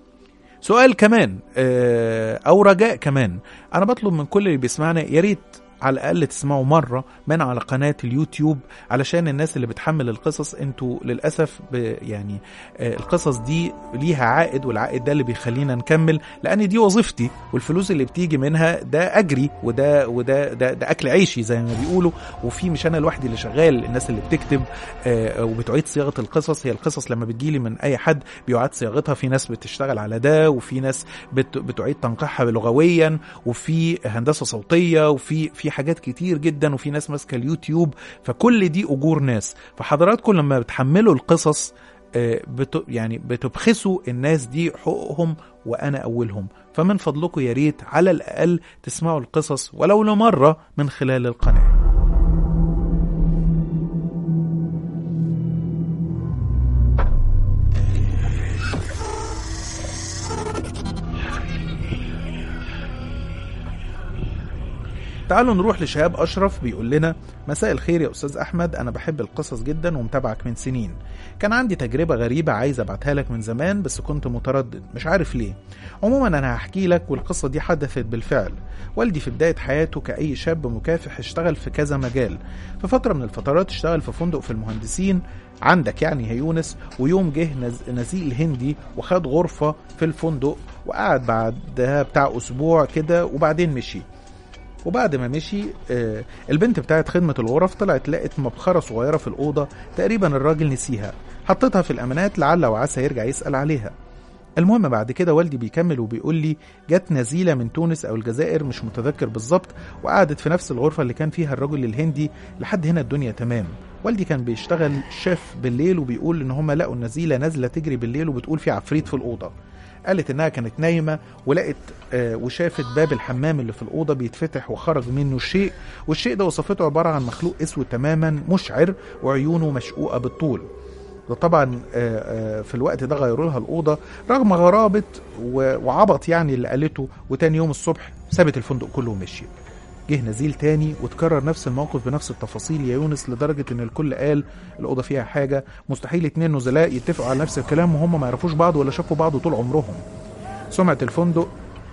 سؤال كمان آه، او رجاء كمان انا بطلب من كل اللي بيسمعنا يا ريت على الاقل تسمعوا مره من على قناه اليوتيوب علشان الناس اللي بتحمل القصص انتوا للاسف ب- يعني آه، القصص دي ليها عائد والعائد ده اللي بيخلينا نكمل لان دي وظيفتي والفلوس اللي بتيجي منها ده اجري وده وده ده, ده اكل عيشي زي ما بيقولوا وفي مش انا لوحدي اللي شغال الناس اللي بتكتب آه، وبتعيد صياغه القصص هي القصص لما بتجيلي من اي حد بيعاد صياغتها في ناس بتشتغل على ده وفي ناس بت بتعيد تنقيحها لغويا وفي هندسه صوتيه وفي في حاجات كتير جدا وفي ناس ماسكه اليوتيوب فكل دي اجور ناس فحضراتكم لما بتحملوا القصص آه، بت يعني بتبخسوا الناس دي حقوقهم وانا اولهم فمن فضلكم يا ريت على الاقل تسمعوا القصص ولو لمره من خلال القناه تعالوا نروح لشهاب أشرف بيقول لنا مساء الخير يا أستاذ أحمد أنا بحب القصص جدا ومتابعك من سنين كان عندي تجربة غريبة عايز أبعتها لك من زمان بس كنت متردد مش عارف ليه عموما أنا هحكي لك والقصة دي حدثت بالفعل والدي في بداية حياته كأي شاب مكافح اشتغل في كذا مجال في فترة من الفترات اشتغل في فندق في المهندسين عندك يعني يا يونس ويوم جه نز- نزيل هندي وخد غرفة في الفندق وقعد بعدها بتاع أسبوع كده وبعدين مشي وبعد ما مشي آه، البنت بتاعت خدمة الغرف طلعت لقت مبخرة صغيرة في الأوضة تقريبا الراجل نسيها حطيتها في الأمانات لعل وعسى يرجع يسأل عليها المهم بعد كده والدي بيكمل وبيقول لي جت نزيلة من تونس أو الجزائر مش متذكر بالظبط وقعدت في نفس الغرفة اللي كان فيها الرجل الهندي لحد هنا الدنيا تمام والدي كان بيشتغل شيف بالليل وبيقول ان هم لقوا النزيلة نازلة تجري بالليل وبتقول في عفريت في الأوضة قالت انها كانت نايمة ولقت آه، وشافت باب الحمام اللي في الأوضة بيتفتح وخرج منه شيء والشيء ده وصفته عبارة عن مخلوق اسود تماما مشعر وعيونه مشقوقة بالطول وطبعا آه، آه، في الوقت ده غيروا لها الأوضة رغم غرابة و- وعبط يعني اللي قالته وتاني يوم الصبح سابت الفندق كله ومشيت جه نزيل تاني وتكرر نفس الموقف بنفس التفاصيل يا يونس لدرجة ان الكل قال الأوضة فيها حاجة مستحيل اتنين نزلاء يتفقوا على نفس الكلام وهم ما يعرفوش بعض ولا شافوا بعض طول عمرهم سمعة الفندق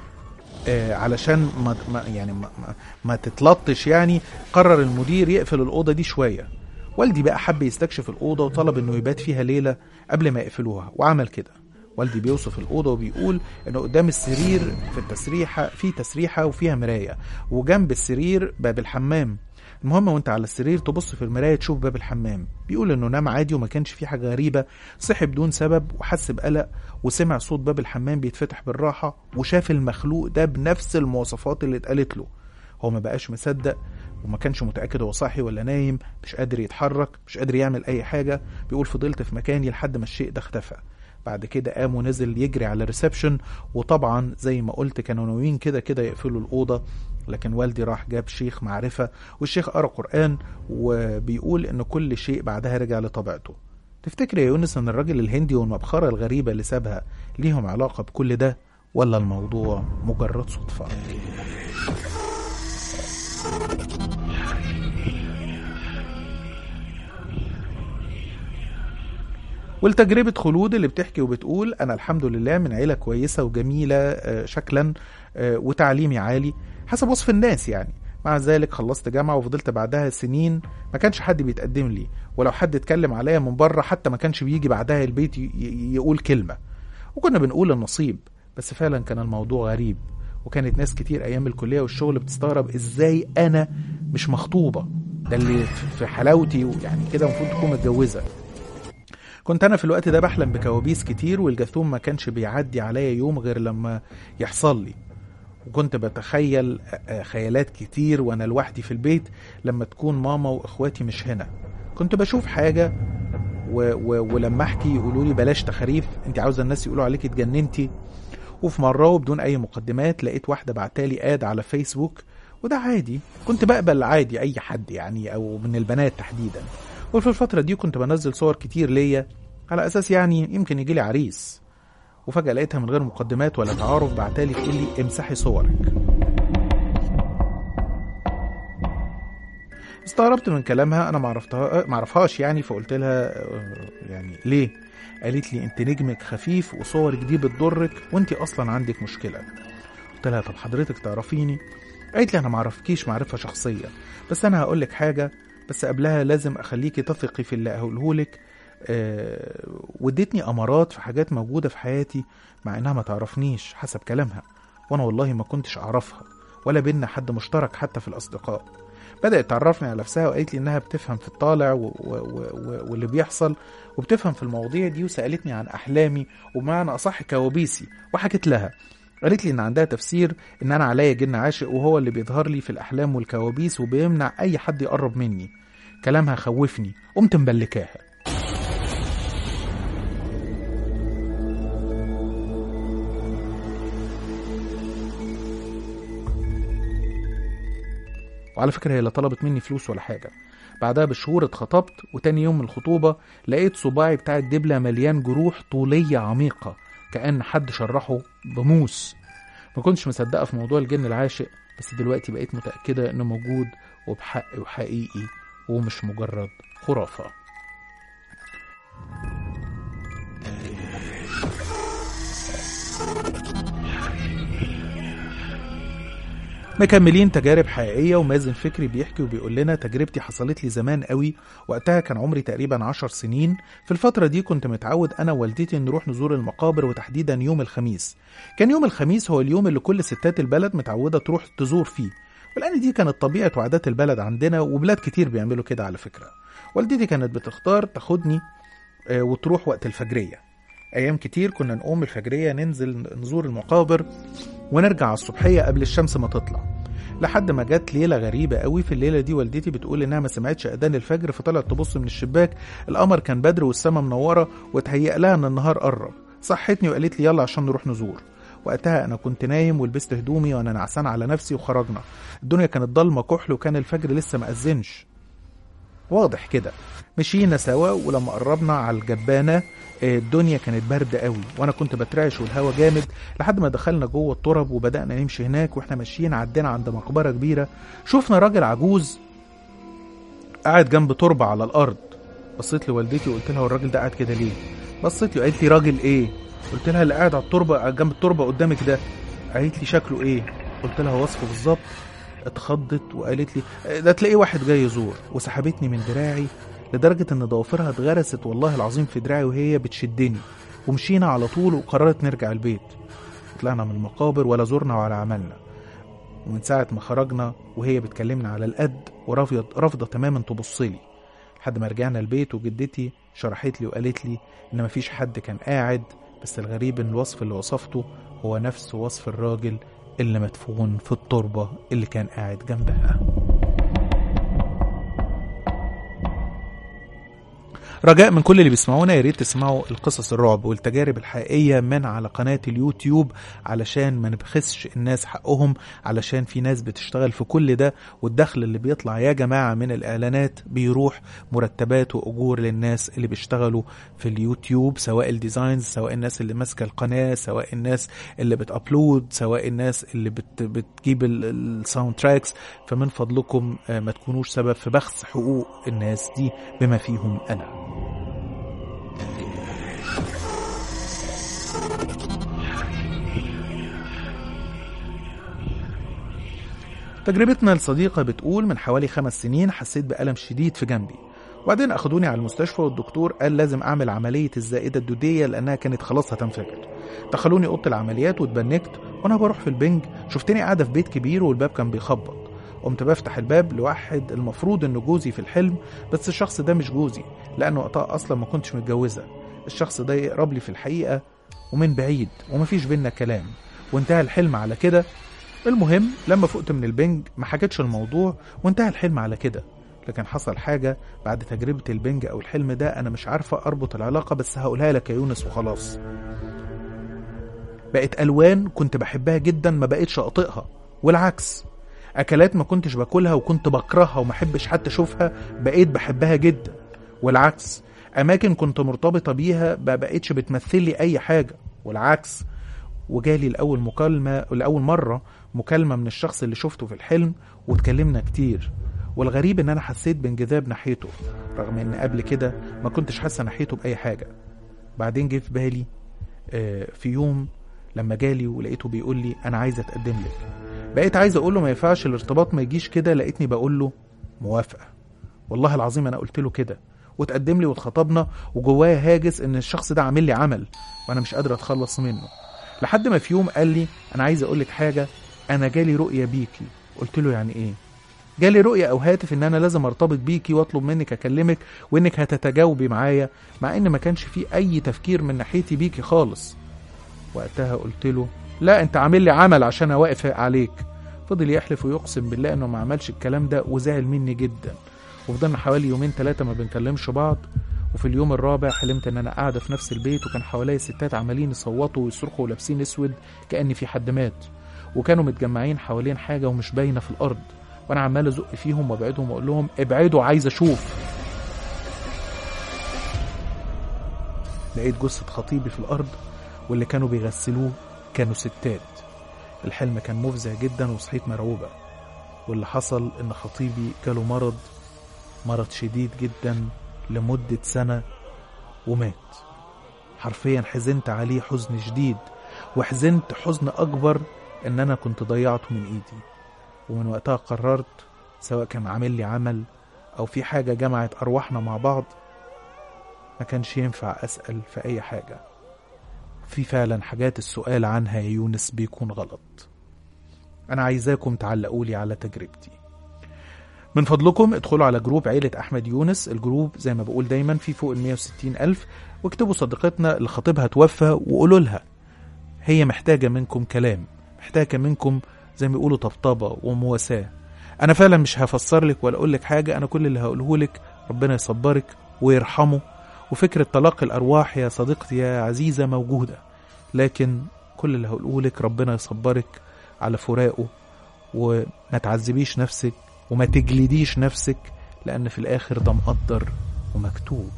آه، علشان ما ما- يعني ما, ما, ما تتلطش يعني قرر المدير يقفل الأوضة دي شوية والدي بقى حب يستكشف الأوضة وطلب إنه يبات فيها ليلة قبل ما يقفلوها وعمل كده والدي بيوصف الأوضة وبيقول إن قدام السرير في التسريحة في تسريحة وفيها مراية وجنب السرير باب الحمام المهم وانت على السرير تبص في المراية تشوف باب الحمام بيقول انه نام عادي وما كانش فيه حاجة غريبة صحي بدون سبب وحس بقلق وسمع صوت باب الحمام بيتفتح بالراحة وشاف المخلوق ده بنفس المواصفات اللي اتقالت له هو ما بقاش مصدق وما كانش متأكد هو صاحي ولا نايم مش قادر يتحرك مش قادر يعمل أي حاجة بيقول فضلت في مكاني لحد ما الشيء ده اختفى بعد كده قام ونزل يجري على الريسبشن وطبعا زي ما قلت كانوا ناويين كده كده يقفلوا الأوضة لكن والدي راح جاب شيخ معرفة والشيخ قرأ قرآن وبيقول إن كل شيء بعدها رجع لطبيعته تفتكر يا يونس إن الراجل الهندي والمبخرة الغريبة اللي سابها ليهم علاقة بكل ده ولا الموضوع مجرد صدفة؟ والتجربة خلود اللي بتحكي وبتقول أنا الحمد لله من عيلة كويسة وجميلة آه، شكلا آه، وتعليمي عالي حسب وصف الناس يعني مع ذلك خلصت جامعة وفضلت بعدها سنين ما كانش حد بيتقدم لي ولو حد اتكلم عليا من بره حتى ما كانش بيجي بعدها البيت ي- ي- يقول كلمة وكنا بنقول النصيب بس فعلا كان الموضوع غريب وكانت ناس كتير ايام الكليه والشغل بتستغرب ازاي انا مش مخطوبه ده اللي في حلاوتي يعني كده المفروض تكون متجوزه كنت انا في الوقت ده بحلم بكوابيس كتير والجاثوم ما كانش بيعدي عليا يوم غير لما يحصل لي وكنت بتخيل آه، خيالات كتير وانا لوحدي في البيت لما تكون ماما واخواتي مش هنا كنت بشوف حاجه و و ولما احكي يقولوا لي بلاش تخاريف انت عاوزه الناس يقولوا عليكي اتجننتي وفي مره وبدون اي مقدمات لقيت واحده بعتالي اد على فيسبوك وده عادي كنت بقبل عادي اي حد يعني او من البنات تحديدا وفي الفتره دي كنت بنزل صور كتير ليا على اساس يعني يمكن يجي لي عريس وفجاه لقيتها من غير مقدمات ولا تعارف بعتالي تقول لي امسحي صورك استغربت من كلامها انا معرفتها معرفهاش يعني فقلت لها آه، يعني ليه قالت لي انت نجمك خفيف وصورك دي بتضرك وانت اصلا عندك مشكله قلت لها طب حضرتك تعرفيني قالت لي انا معرفكيش معرفه شخصيه بس انا هقول لك حاجه بس قبلها لازم اخليكي تثقي في اللي هقوله لك آه، وادتني امارات في حاجات موجوده في حياتي مع انها ما تعرفنيش حسب كلامها وانا والله ما كنتش اعرفها ولا بينا حد مشترك حتى في الاصدقاء بدأت تعرفني على نفسها وقالت لي إنها بتفهم في الطالع و... و... و... واللي بيحصل وبتفهم في المواضيع دي وسألتني عن أحلامي وبمعنى أصح كوابيسي وحكيت لها قالت لي إن عندها تفسير إن أنا عليا جن عاشق وهو اللي بيظهر لي في الأحلام والكوابيس وبيمنع أي حد يقرب مني كلامها خوفني قمت مبلكاها وعلى فكرة هي لا طلبت مني فلوس ولا حاجة بعدها بشهور اتخطبت وتاني يوم من الخطوبة لقيت صباعي بتاع الدبلة مليان جروح طولية عميقة كأن حد شرحه بموس ما كنتش مصدقة في موضوع الجن العاشق بس دلوقتي بقيت متأكدة انه موجود وبحق وحقيقي ومش مجرد خرافة مكملين تجارب حقيقية ومازن فكري بيحكي وبيقول لنا تجربتي حصلت لي زمان قوي وقتها كان عمري تقريبا عشر سنين في الفترة دي كنت متعود أنا ووالدتي نروح نزور المقابر وتحديدا يوم الخميس كان يوم الخميس هو اليوم اللي كل ستات البلد متعودة تروح تزور فيه ولأن دي كانت طبيعة وعادات البلد عندنا وبلاد كتير بيعملوا كده على فكرة والدتي كانت بتختار تاخدني آه، وتروح وقت الفجرية أيام كتير كنا نقوم الفجرية ننزل نزور المقابر ونرجع على الصبحية قبل الشمس ما تطلع لحد ما جت ليلة غريبة قوي في الليلة دي والدتي بتقول إنها ما سمعتش أذان الفجر فطلعت تبص من الشباك القمر كان بدر والسما منورة وتهيأ لها إن النهار قرب صحتني وقالت لي يلا عشان نروح نزور وقتها أنا كنت نايم ولبست هدومي وأنا نعسان على نفسي وخرجنا الدنيا كانت ضلمة كحل وكان الفجر لسه ما أذنش واضح كده مشينا سوا ولما قربنا على الجبانة آه، الدنيا كانت برد قوي وانا كنت بترعش والهوا جامد لحد ما دخلنا جوه التراب وبدأنا نمشي هناك واحنا ماشيين عدينا عند مقبرة كبيرة شفنا راجل عجوز قاعد جنب تربة على الأرض بصيت لوالدتي وقلت لها هو الراجل ده قاعد كده ليه بصيت لي قالت لي راجل ايه قلت لها اللي قاعد على التربة جنب التربة قدامك ده قالت لي شكله ايه قلت لها وصفه بالظبط اتخضت وقالت لي ده تلاقيه واحد جاي يزور وسحبتني من دراعي لدرجة ان ضوافرها اتغرست والله العظيم في دراعي وهي بتشدني ومشينا على طول وقررت نرجع البيت طلعنا من المقابر ولا زرنا ولا عملنا ومن ساعة ما خرجنا وهي بتكلمنا على القد ورافضة رافضة تماما تبصلي لحد ما رجعنا البيت وجدتي شرحت لي وقالت لي ان مفيش حد كان قاعد بس الغريب ان الوصف اللي وصفته هو نفس وصف الراجل اللي مدفون في التربة اللي كان قاعد جنبها رجاء من كل اللي بيسمعونا يا ريت تسمعوا القصص الرعب والتجارب الحقيقيه من على قناه اليوتيوب علشان ما نبخسش الناس حقهم علشان في ناس بتشتغل في كل ده والدخل اللي بيطلع يا جماعه من الاعلانات بيروح مرتبات واجور للناس اللي بيشتغلوا في اليوتيوب سواء الديزاينز سواء الناس اللي ماسكه القناه سواء الناس اللي بتابلود سواء الناس اللي بت بتجيب ال- الساوند تراكس فمن فضلكم آه، ما تكونوش سبب في بخس حقوق الناس دي بما فيهم انا تجربتنا الصديقة بتقول من حوالي خمس سنين حسيت بألم شديد في جنبي وبعدين أخدوني على المستشفى والدكتور قال لازم أعمل عملية الزائدة الدودية لأنها كانت خلاص هتنفجر دخلوني أوضة العمليات واتبنكت وأنا بروح في البنج شفتني قاعدة في بيت كبير والباب كان بيخبط قمت بفتح الباب لواحد المفروض انه جوزي في الحلم بس الشخص ده مش جوزي لانه وقتها اصلا ما كنتش متجوزه الشخص ده يقرب لي في الحقيقه ومن بعيد ومفيش بينا كلام وانتهى الحلم على كده المهم لما فقت من البنج ما حكيتش الموضوع وانتهى الحلم على كده لكن حصل حاجة بعد تجربة البنج أو الحلم ده أنا مش عارفة أربط العلاقة بس هقولها لك يا يونس وخلاص بقت ألوان كنت بحبها جدا ما بقتش أطيقها والعكس أكلات ما كنتش باكلها وكنت بكرهها وما أحبش حتى أشوفها بقيت بحبها جدا والعكس أماكن كنت مرتبطة بيها ما بقتش بتمثل لي أي حاجة والعكس وجالي الأول مكالمة لأول مرة مكالمة من الشخص اللي شفته في الحلم واتكلمنا كتير والغريب إن أنا حسيت بانجذاب ناحيته رغم إن قبل كده ما كنتش حاسة ناحيته بأي حاجة بعدين جه في بالي آه، في يوم لما جالي ولقيته بيقول لي أنا عايز أتقدم لك بقيت عايز أقول له ما ينفعش الارتباط ما يجيش كده لقيتني بقول له موافقة والله العظيم أنا قلت له كده واتقدم لي واتخطبنا وجوايا هاجس ان الشخص ده عامل لي عمل وانا مش قادر اتخلص منه لحد ما في يوم قال لي انا عايز اقول لك حاجه انا جالي رؤيه بيكي قلت له يعني ايه جالي رؤيه او هاتف ان انا لازم ارتبط بيكي واطلب منك اكلمك وانك هتتجاوبي معايا مع ان ما كانش في اي تفكير من ناحيتي بيكي خالص وقتها قلت له لا انت عامل لي عمل عشان اوافق عليك فضل يحلف ويقسم بالله انه ما عملش الكلام ده وزعل مني جدا وفضلنا حوالي يومين ثلاثة ما بنكلمش بعض وفي اليوم الرابع حلمت ان انا قاعدة في نفس البيت وكان حواليا ستات عمالين يصوتوا ويصرخوا ولابسين اسود كأن في حد مات وكانوا متجمعين حوالين حاجة ومش باينة في الأرض وأنا عمال أزق فيهم وأبعدهم وأقول لهم ابعدوا عايز أشوف لقيت جثة خطيبي في الأرض واللي كانوا بيغسلوه كانوا ستات الحلم كان مفزع جدا وصحيت مرعوبة واللي حصل إن خطيبي جاله مرض مرض شديد جدا لمدة سنة ومات حرفيا حزنت عليه حزن شديد وحزنت حزن أكبر إن أنا كنت ضيعته من إيدي ومن وقتها قررت سواء كان عامل لي عمل أو في حاجة جمعت أرواحنا مع بعض ما كانش ينفع أسأل في أي حاجة في فعلا حاجات السؤال عنها يا يونس بيكون غلط أنا عايزاكم تعلقولي على تجربتي من فضلكم ادخلوا على جروب عيلة أحمد يونس الجروب زي ما بقول دايما في فوق ال 160 ألف واكتبوا صديقتنا اللي خطيبها توفى وقولوا لها هي محتاجة منكم كلام محتاجة منكم زي ما بيقولوا طبطبة ومواساة أنا فعلا مش هفسر لك ولا أقول لك حاجة أنا كل اللي هقوله لك ربنا يصبرك ويرحمه وفكرة تلقي الأرواح يا صديقتي يا عزيزة موجودة لكن كل اللي هقوله لك ربنا يصبرك على فراقه وما تعذبيش نفسك وما تجلديش نفسك لأن في الآخر ده مقدر ومكتوب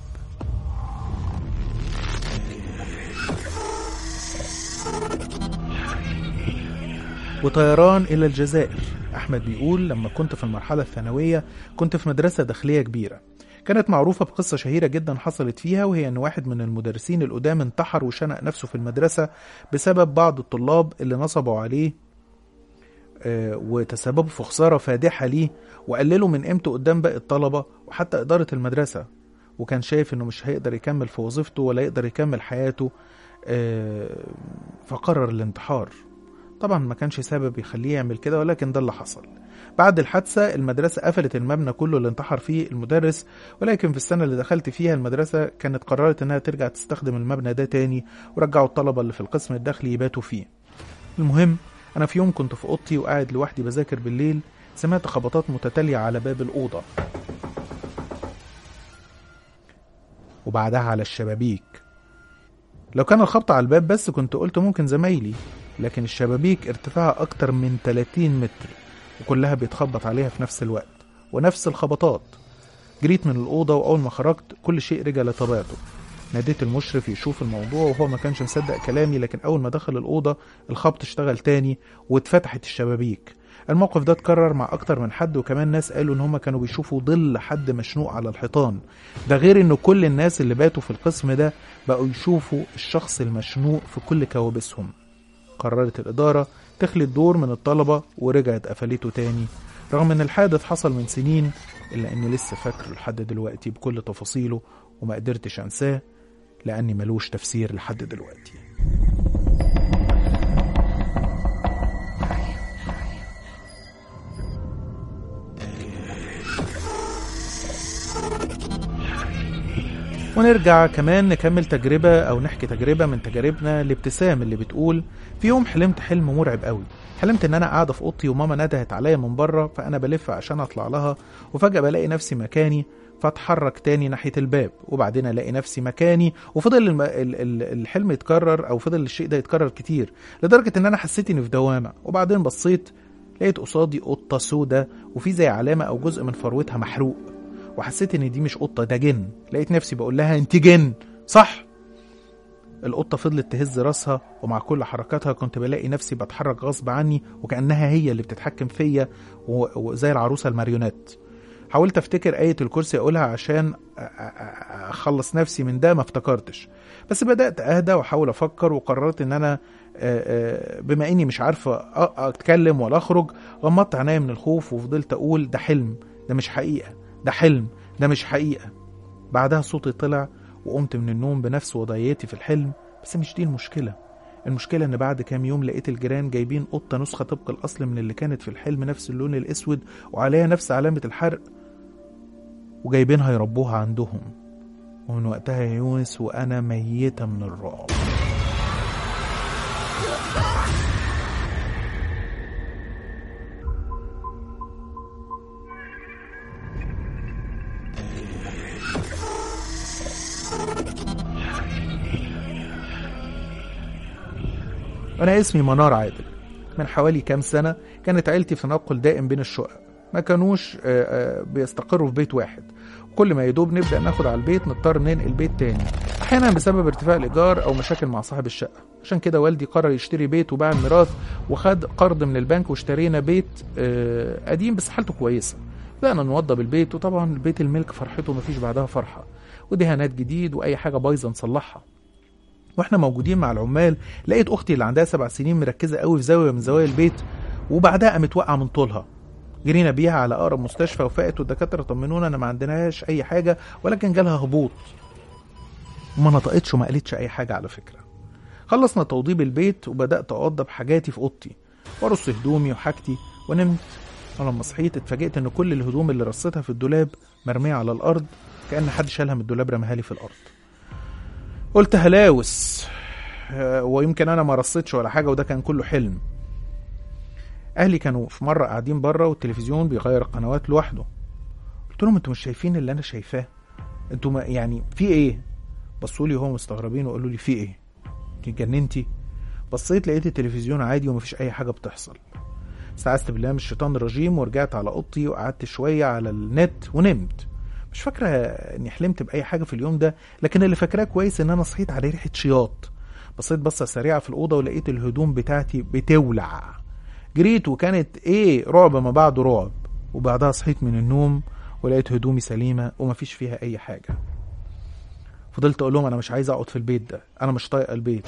وطيران إلى الجزائر أحمد بيقول لما كنت في المرحلة الثانوية كنت في مدرسة داخلية كبيرة كانت معروفة بقصة شهيرة جدا حصلت فيها وهي أن واحد من المدرسين القدام انتحر وشنق نفسه في المدرسة بسبب بعض الطلاب اللي نصبوا عليه آه، وتسببوا في خسارة فادحة ليه وقللوا من قيمته قدام باقي الطلبة وحتى إدارة المدرسة وكان شايف إنه مش هيقدر يكمل في وظيفته ولا يقدر يكمل حياته آه، فقرر الانتحار طبعا ما كانش سبب يخليه يعمل كده ولكن ده اللي حصل بعد الحادثة المدرسة قفلت المبنى كله اللي انتحر فيه المدرس ولكن في السنة اللي دخلت فيها المدرسة كانت قررت انها ترجع تستخدم المبنى ده تاني ورجعوا الطلبة اللي في القسم الداخلي يباتوا فيه المهم أنا في يوم كنت في أوضتي وقاعد لوحدي بذاكر بالليل سمعت خبطات متتالية على باب الأوضة وبعدها على الشبابيك لو كان الخبط على الباب بس كنت قلت ممكن زمايلي لكن الشبابيك ارتفاعها أكتر من 30 متر وكلها بيتخبط عليها في نفس الوقت ونفس الخبطات جريت من الأوضة وأول ما خرجت كل شيء رجع لطبيعته ناديت المشرف يشوف الموضوع وهو ما كانش مصدق كلامي لكن أول ما دخل الأوضة الخبط اشتغل تاني واتفتحت الشبابيك الموقف ده اتكرر مع أكتر من حد وكمان ناس قالوا إن هما كانوا بيشوفوا ظل حد مشنوق على الحيطان ده غير إن كل الناس اللي باتوا في القسم ده بقوا يشوفوا الشخص المشنوق في كل كوابيسهم قررت الإدارة تخلي الدور من الطلبة ورجعت قفلته تاني رغم ان الحادث حصل من سنين الا اني لسه فاكره لحد دلوقتي بكل تفاصيله وما قدرتش انساه لاني ملوش تفسير لحد دلوقتي ونرجع كمان نكمل تجربة أو نحكي تجربة من تجاربنا لابتسام اللي بتقول في يوم حلمت حلم مرعب قوي حلمت ان انا قاعده في اوضتي وماما ندهت عليا من بره فانا بلف عشان اطلع لها وفجاه بلاقي نفسي مكاني فاتحرك تاني ناحيه الباب وبعدين الاقي نفسي مكاني وفضل الم... ال... ال... الحلم يتكرر او فضل الشيء ده يتكرر كتير لدرجه ان انا حسيت اني في دوامه وبعدين بصيت لقيت قصادي قطه سودة وفي زي علامه او جزء من فروتها محروق وحسيت ان دي مش قطه ده جن لقيت نفسي بقول لها انت جن صح القطة فضلت تهز راسها ومع كل حركاتها كنت بلاقي نفسي بتحرك غصب عني وكأنها هي اللي بتتحكم فيا و- وزي العروسة الماريونات حاولت افتكر آية الكرسي اقولها عشان أ- أ- أ- اخلص نفسي من ده ما افتكرتش بس بدأت اهدى واحاول افكر وقررت ان انا آه، آه، بما اني مش عارفة أ- اتكلم ولا اخرج غمضت عينيا من الخوف وفضلت اقول ده حلم ده مش حقيقة ده حلم ده مش حقيقة بعدها صوتي طلع وقمت من النوم بنفس وضعيتي في الحلم بس مش دي المشكلة المشكلة إن بعد كام يوم لقيت الجيران جايبين قطة نسخة طبق الأصل من اللي كانت في الحلم نفس اللون الأسود وعليها نفس علامة الحرق وجايبينها يربوها عندهم ومن وقتها يا يونس وأنا ميتة من الرعب أنا اسمي منار عادل من حوالي كام سنة كانت عيلتي في تنقل دائم بين الشقق ما كانوش آه، آه، بيستقروا في بيت واحد كل ما يدوب نبدأ ناخد على البيت نضطر ننقل بيت تاني أحيانا بسبب ارتفاع الإيجار أو مشاكل مع صاحب الشقة عشان كده والدي قرر يشتري بيت وباع الميراث وخد قرض من البنك واشترينا بيت آه، قديم بس حالته كويسة بدأنا نوضب البيت وطبعا البيت الملك فرحته مفيش بعدها فرحة ودهانات جديد وأي حاجة بايظة نصلحها واحنا موجودين مع العمال لقيت اختي اللي عندها سبع سنين مركزه قوي في زاويه من زوايا البيت وبعدها قامت واقعه من طولها جرينا بيها على اقرب مستشفى وفاقت والدكاتره طمنونا ان ما عندناش اي حاجه ولكن جالها هبوط وما نطقتش وما قالتش اي حاجه على فكره خلصنا توضيب البيت وبدات اوضب حاجاتي في اوضتي وارص هدومي وحاجتي ونمت ولما صحيت اتفاجئت ان كل الهدوم اللي رصيتها في الدولاب مرميه على الارض كان حد شالها من الدولاب رماها لي في الارض قلت هلاوس آه، ويمكن انا ما رصيتش ولا حاجه وده كان كله حلم اهلي كانوا في مره قاعدين بره والتلفزيون بيغير القنوات لوحده قلت لهم انتوا مش شايفين اللي انا شايفاه انتوا ما يعني في ايه بصوا لي وهم مستغربين وقالوا لي في ايه انت اتجننتي بصيت لقيت التلفزيون عادي ومفيش اي حاجه بتحصل استعذت بالله من الشيطان الرجيم ورجعت على اوضتي وقعدت شويه على النت ونمت مش فاكره اني حلمت باي حاجه في اليوم ده لكن اللي فاكراه كويس ان انا صحيت على ريحه شياط بصيت بصه سريعه في الاوضه ولقيت الهدوم بتاعتي بتولع جريت وكانت ايه رعب ما بعده رعب وبعدها صحيت من النوم ولقيت هدومي سليمه ومفيش فيها اي حاجه فضلت اقول لهم انا مش عايز اقعد في البيت ده انا مش طايقه البيت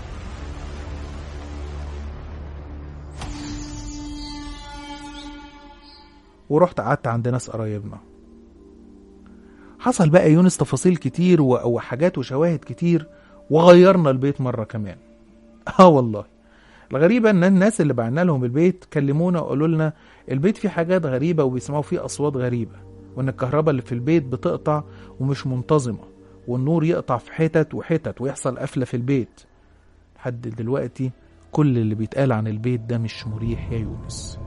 ورحت قعدت عند ناس قرايبنا حصل بقى يونس تفاصيل كتير و- وحاجات وشواهد كتير وغيرنا البيت مرة كمان اه والله الغريبة ان الناس اللي بعنا لهم البيت كلمونا وقالوا لنا البيت فيه حاجات غريبة وبيسمعوا فيه اصوات غريبة وان الكهرباء اللي في البيت بتقطع ومش منتظمة والنور يقطع في حتت وحتت ويحصل قفلة في البيت لحد دلوقتي كل اللي بيتقال عن البيت ده مش مريح يا يونس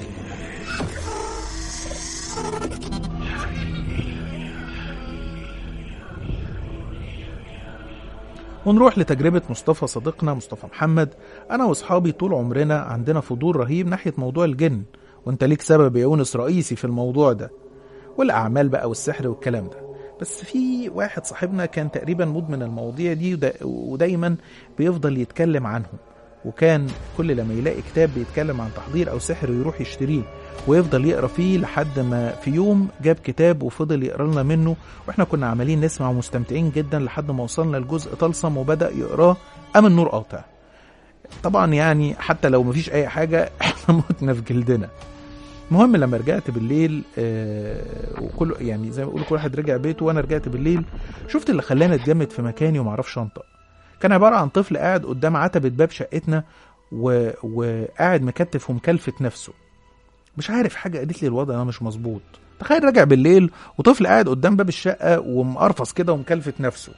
ونروح لتجربة مصطفى صديقنا مصطفى محمد أنا وأصحابي طول عمرنا عندنا فضول رهيب ناحية موضوع الجن وأنت ليك سبب يا يونس رئيسي في الموضوع ده والأعمال بقى والسحر والكلام ده بس في واحد صاحبنا كان تقريبا مدمن المواضيع دي ودا ودايما بيفضل يتكلم عنهم وكان كل لما يلاقي كتاب بيتكلم عن تحضير أو سحر يروح يشتريه ويفضل يقرا فيه لحد ما في يوم جاب كتاب وفضل يقرا لنا منه واحنا كنا عمالين نسمع ومستمتعين جدا لحد ما وصلنا لجزء طلسم وبدا يقراه قام النور قاطع طبعا يعني حتى لو مفيش اي حاجه احنا متنا في جلدنا المهم لما رجعت بالليل آه وكل يعني زي ما بيقولوا كل واحد رجع بيته وانا رجعت بالليل شفت اللي خلاني اتجمد في مكاني وما اعرفش انطق كان عباره عن طفل قاعد قدام عتبه باب شقتنا و... وقاعد مكتف ومكلفت نفسه مش عارف حاجه قالت لي الوضع ده مش مظبوط تخيل راجع بالليل وطفل قاعد قدام باب الشقه ومقرفص كده ومكلفت نفسه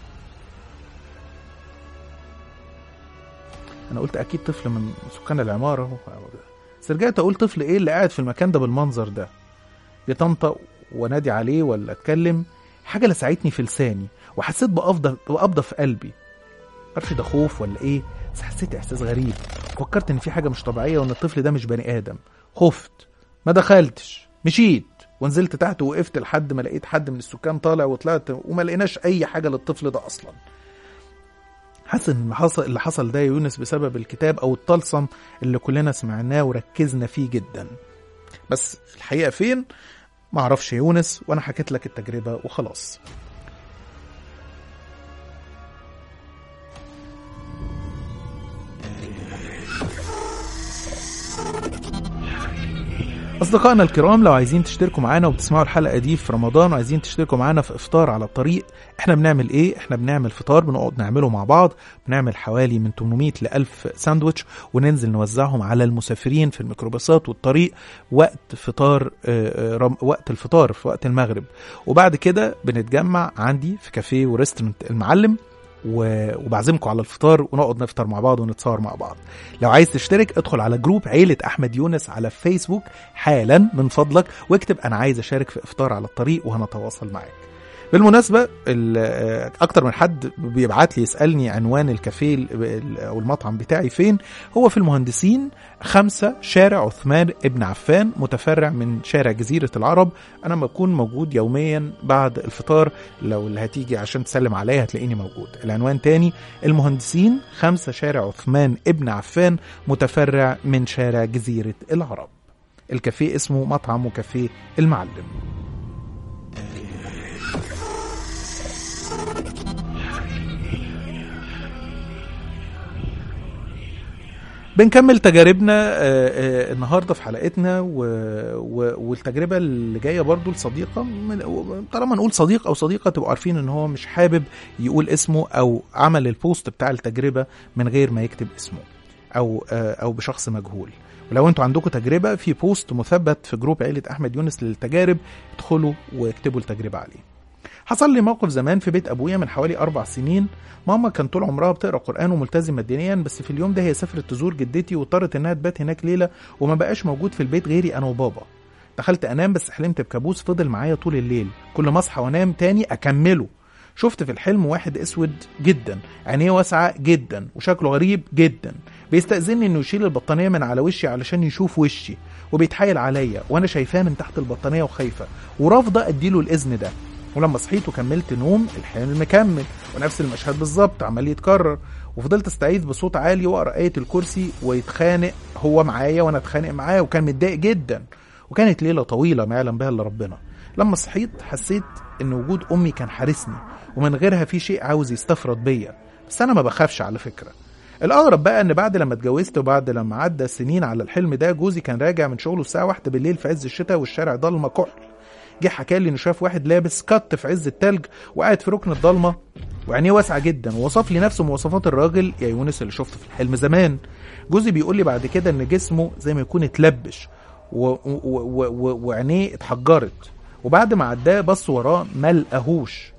انا قلت اكيد طفل من سكان العماره بس رجعت اقول طفل ايه اللي قاعد في المكان ده بالمنظر ده بتنطق وانادي عليه ولا اتكلم حاجه لسعتني في لساني وحسيت بقبضه بقبضه في قلبي معرفش ده خوف ولا ايه بس حسيت احساس غريب فكرت ان في حاجه مش طبيعيه وان الطفل ده مش بني ادم خفت ما دخلتش مشيت ونزلت تحت ووقفت لحد ما لقيت حد من السكان طالع وطلعت وما لقيناش اي حاجه للطفل ده اصلا حاسس ان حصل اللي حصل ده يا يونس بسبب الكتاب او الطلسم اللي كلنا سمعناه وركزنا فيه جدا بس الحقيقه فين معرفش يا يونس وانا حكيت لك التجربه وخلاص أصدقائنا الكرام لو عايزين تشتركوا معانا وبتسمعوا الحلقة دي في رمضان وعايزين تشتركوا معانا في إفطار على الطريق إحنا بنعمل إيه؟ إحنا بنعمل فطار بنقعد نعمله مع بعض بنعمل حوالي من 800 ل 1000 ساندوتش وننزل نوزعهم على المسافرين في الميكروباصات والطريق وقت فطار وقت الفطار في وقت المغرب وبعد كده بنتجمع عندي في كافيه وريستورانت المعلم وبعزمكم على الفطار ونقعد نفطر مع بعض ونتصور مع بعض لو عايز تشترك ادخل على جروب عيلة أحمد يونس على فيسبوك حالا من فضلك واكتب أنا عايز أشارك في إفطار على الطريق وهنتواصل معاك بالمناسبة أكتر من حد بيبعت لي يسألني عنوان الكافيه أو المطعم بتاعي فين هو في المهندسين خمسة شارع عثمان ابن عفان متفرع من شارع جزيرة العرب أنا بكون موجود يوميا بعد الفطار لو اللي هتيجي عشان تسلم عليا هتلاقيني موجود العنوان تاني المهندسين خمسة شارع عثمان ابن عفان متفرع من شارع جزيرة العرب الكافيه اسمه مطعم وكافيه المعلم بنكمل تجاربنا النهارده في حلقتنا والتجربه اللي جايه برضو لصديقه طالما نقول صديق او صديقه تبقوا عارفين ان هو مش حابب يقول اسمه او عمل البوست بتاع التجربه من غير ما يكتب اسمه او او بشخص مجهول ولو انتوا عندكم تجربه في بوست مثبت في جروب عيله احمد يونس للتجارب ادخلوا واكتبوا التجربه عليه حصل لي موقف زمان في بيت ابويا من حوالي اربع سنين ماما كان طول عمرها بتقرا قران وملتزمه دينيا بس في اليوم ده هي سافرت تزور جدتي واضطرت انها تبات هناك ليله وما بقاش موجود في البيت غيري انا وبابا دخلت انام بس حلمت بكابوس فضل معايا طول الليل كل ما اصحى وانام تاني اكمله شفت في الحلم واحد اسود جدا عينيه واسعه جدا وشكله غريب جدا بيستأذني انه يشيل البطانيه من على وشي علشان يشوف وشي وبيتحايل عليا وانا شايفاه من تحت البطانيه وخايفه ورافضه اديله الاذن ده ولما صحيت وكملت نوم الحلم مكمل ونفس المشهد بالظبط عمال يتكرر وفضلت استعيذ بصوت عالي واقرا ايه الكرسي ويتخانق هو معايا وانا اتخانق معاه وكان متضايق جدا وكانت ليله طويله ما يعلم بها الا ربنا لما صحيت حسيت ان وجود امي كان حارسني ومن غيرها في شيء عاوز يستفرد بيا بس انا ما بخافش على فكره الاغرب بقى ان بعد لما اتجوزت وبعد لما عدى سنين على الحلم ده جوزي كان راجع من شغله الساعه واحدة بالليل في عز الشتاء والشارع ضلمه كحل جه حكى لي انه شاف واحد لابس كت في عز التلج وقاعد في ركن الضلمه وعينيه واسعه جدا ووصف لي نفس مواصفات الراجل يا يونس اللي شفته في الحلم زمان جوزي بيقول لي بعد كده ان جسمه زي ما يكون اتلبش وعينيه اتحجرت وبعد ما عداه بص وراه ما لقاهوش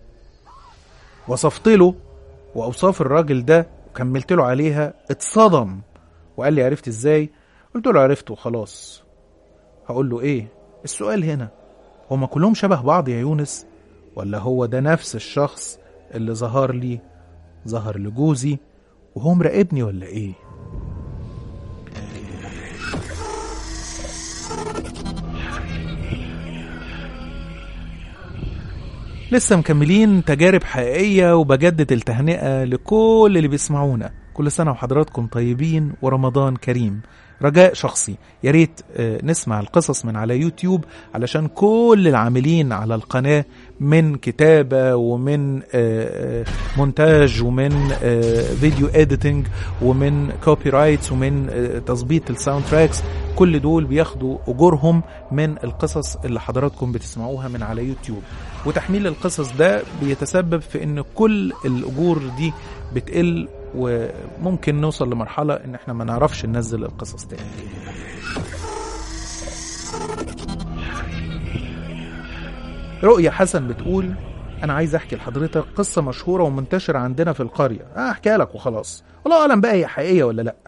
وصفت له واوصاف الراجل ده وكملت له عليها اتصدم وقال لي عرفت ازاي قلت له عرفت وخلاص هقول له ايه السؤال هنا هما كلهم شبه بعض يا يونس ولا هو ده نفس الشخص اللي ظهر لي ظهر لجوزي وهو مراقبني ولا ايه لسه مكملين تجارب حقيقية وبجدد التهنئة لكل اللي بيسمعونا كل سنة وحضراتكم طيبين ورمضان كريم رجاء شخصي يا ريت نسمع القصص من على يوتيوب علشان كل العاملين على القناة من كتابة ومن آه، آه، مونتاج ومن آه، فيديو اديتنج ومن كوبي رايتس ومن آه، تظبيط الساوند تراكس كل دول بياخدوا اجورهم من القصص اللي حضراتكم بتسمعوها من على يوتيوب وتحميل القصص ده بيتسبب في ان كل الاجور دي بتقل وممكن نوصل لمرحلة ان احنا ما نعرفش ننزل القصص تاني رؤية حسن بتقول انا عايز احكي لحضرتك قصة مشهورة ومنتشرة عندنا في القرية اه احكيها لك وخلاص والله اعلم بقى هي حقيقية ولا لا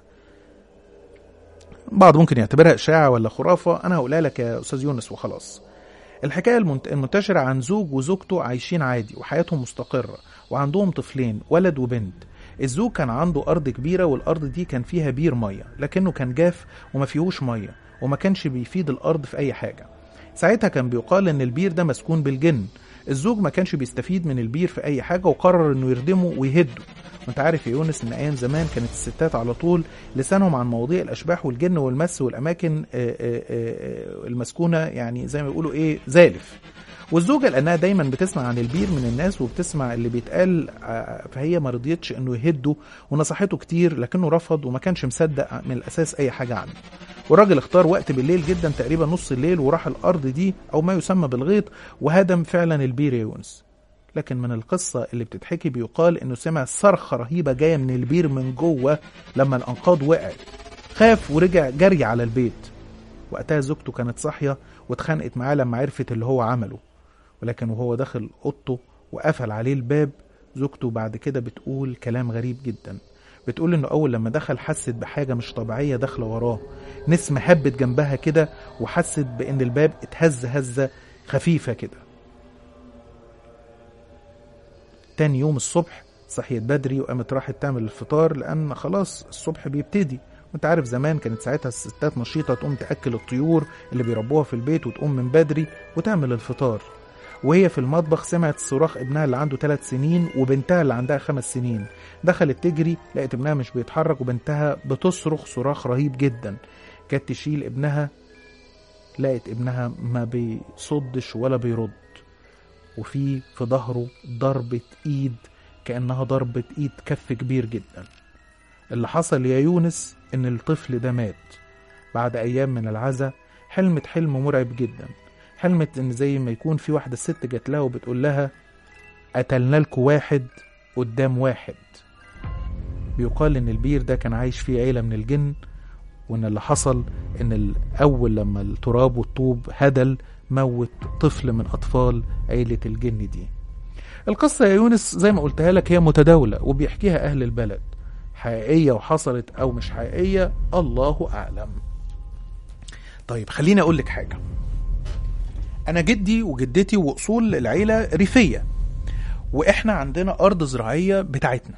بعض ممكن يعتبرها اشاعة ولا خرافة انا هقولها لك يا استاذ يونس وخلاص الحكاية المنت- المنتشرة عن زوج وزوجته عايشين عادي وحياتهم مستقرة وعندهم طفلين ولد وبنت الزوج كان عنده أرض كبيرة والأرض دي كان فيها بير مية لكنه كان جاف وما فيهوش مية وما كانش بيفيد الأرض في أي حاجة ساعتها كان بيقال إن البير ده مسكون بالجن الزوج ما كانش بيستفيد من البير في أي حاجة وقرر إنه يردمه ويهده وانت عارف يا يونس ان ايام زمان كانت الستات على طول لسانهم عن مواضيع الاشباح والجن والمس والاماكن آه، آه، آه، المسكونه يعني زي ما بيقولوا ايه زالف والزوجه لانها دايما بتسمع عن البير من الناس وبتسمع اللي بيتقال آه، فهي ما رضيتش انه يهده ونصحته كتير لكنه رفض وما كانش مصدق من الاساس اي حاجه عنه والراجل اختار وقت بالليل جدا تقريبا نص الليل وراح الارض دي او ما يسمى بالغيط وهدم فعلا البير يا يونس لكن من القصة اللي بتتحكي بيقال انه سمع صرخة رهيبة جاية من البير من جوه لما الانقاض وقعت خاف ورجع جري على البيت وقتها زوجته كانت صاحية واتخانقت معاه لما عرفت اللي هو عمله ولكن وهو داخل اوضته وقفل عليه الباب زوجته بعد كده بتقول كلام غريب جدا بتقول انه اول لما دخل حست بحاجة مش طبيعية داخلة وراه نسمة هبت جنبها كده وحست بان الباب اتهز هزة خفيفة كده تاني يوم الصبح صحيت بدري وقامت راحت تعمل الفطار لان خلاص الصبح بيبتدي وانت عارف زمان كانت ساعتها الستات نشيطه تقوم تاكل الطيور اللي بيربوها في البيت وتقوم من بدري وتعمل الفطار وهي في المطبخ سمعت صراخ ابنها اللي عنده ثلاث سنين وبنتها اللي عندها خمس سنين دخلت تجري لقت ابنها مش بيتحرك وبنتها بتصرخ صراخ رهيب جدا كانت تشيل ابنها لقت ابنها ما بيصدش ولا بيرد وفي في ظهره ضربة ايد كأنها ضربة ايد كف كبير جدا اللي حصل يا يونس ان الطفل ده مات بعد ايام من العزا حلمت حلم مرعب جدا حلمت ان زي ما يكون في واحدة ست جات لها وبتقول لها قتلنا لكم واحد قدام واحد بيقال ان البير ده كان عايش فيه عيلة من الجن وان اللي حصل ان الاول لما التراب والطوب هدل موت طفل من اطفال عيلة الجن دي القصة يا يونس زي ما قلتها لك هي متداولة وبيحكيها اهل البلد حقيقية وحصلت او مش حقيقية الله اعلم طيب خليني اقول لك حاجة انا جدي وجدتي واصول العيلة ريفية واحنا عندنا ارض زراعية بتاعتنا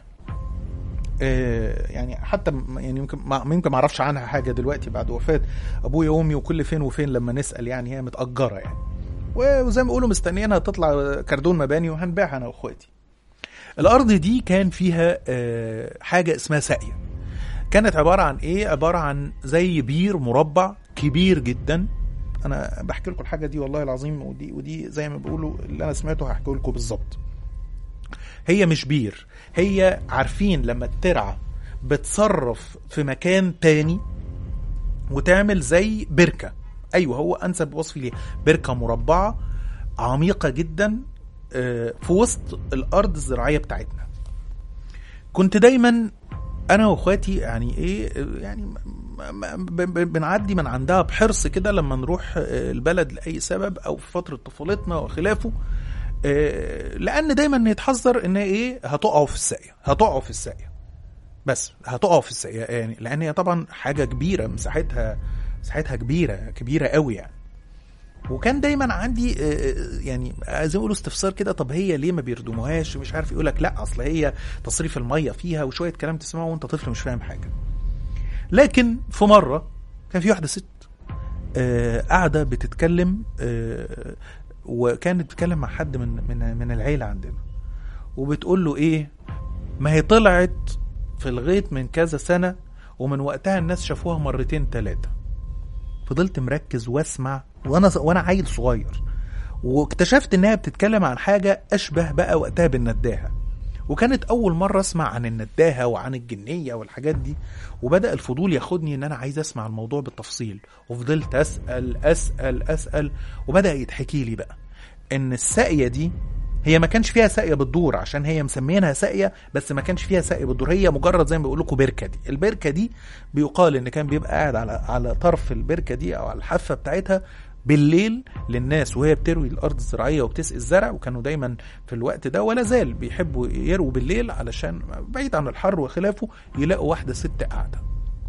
آه، يعني حتى م- يعني يمكن ما يمكن ما اعرفش عنها حاجه دلوقتي بعد وفاه ابويا وامي وكل فين وفين لما نسال يعني هي متاجره يعني وزي ما بيقولوا مستنيينها تطلع كردون مباني وهنبيعها انا واخواتي الارض دي كان فيها آه، حاجه اسمها ساقيه كانت عباره عن ايه عباره عن زي بير مربع كبير جدا انا بحكي لكم الحاجه دي والله العظيم ودي ودي زي ما بيقولوا اللي انا سمعته هحكي لكم بالظبط هي مش بير هي عارفين لما الترعه بتصرف في مكان تاني وتعمل زي بركه ايوه هو انسب وصف ليها بركه مربعه عميقه جدا آه، في وسط الارض الزراعيه بتاعتنا كنت دايما انا واخواتي يعني ايه آه، يعني م- م- ب- ب- بنعدي من عندها بحرص كده لما نروح آه، البلد لاي سبب او في فتره طفولتنا وخلافه آه، لان دايما يتحذر ان ايه هتقعوا في الساقيه هتقعوا في الساقيه بس هتقعوا في الساقيه يعني لان هي طبعا حاجه كبيره مساحتها مساحتها كبيره كبيره قوي يعني وكان دايما عندي آه، آه، يعني زي ما يقولوا استفسار كده طب هي ليه ما بيردموهاش مش عارف يقول لك لا اصل هي تصريف الميه فيها وشويه كلام تسمعه وانت طفل مش فاهم حاجه لكن في مره كان في واحده ست آه، قاعده بتتكلم آه، وكانت بتتكلم مع حد من من من العيله عندنا وبتقول له ايه ما هي طلعت في الغيط من كذا سنه ومن وقتها الناس شافوها مرتين ثلاثه فضلت مركز واسمع وانا وانا عيل صغير واكتشفت انها بتتكلم عن حاجة اشبه بقى وقتها بالنداهة وكانت اول مرة اسمع عن النداهة وعن الجنية والحاجات دي وبدأ الفضول ياخدني ان انا عايز اسمع الموضوع بالتفصيل وفضلت اسأل اسأل اسأل وبدأ يتحكي لي بقى ان الساقية دي هي ما كانش فيها ساقية بتدور عشان هي مسمينها ساقية بس ما كانش فيها ساقية بتدور هي مجرد زي ما بيقول لكم بركة دي البركة دي بيقال ان كان بيبقى قاعد على على طرف البركة دي او على الحافة بتاعتها بالليل للناس وهي بتروي الارض الزراعيه وبتسقي الزرع وكانوا دايما في الوقت ده ولا زال بيحبوا يرووا بالليل علشان بعيد عن الحر وخلافه يلاقوا واحده ست قاعده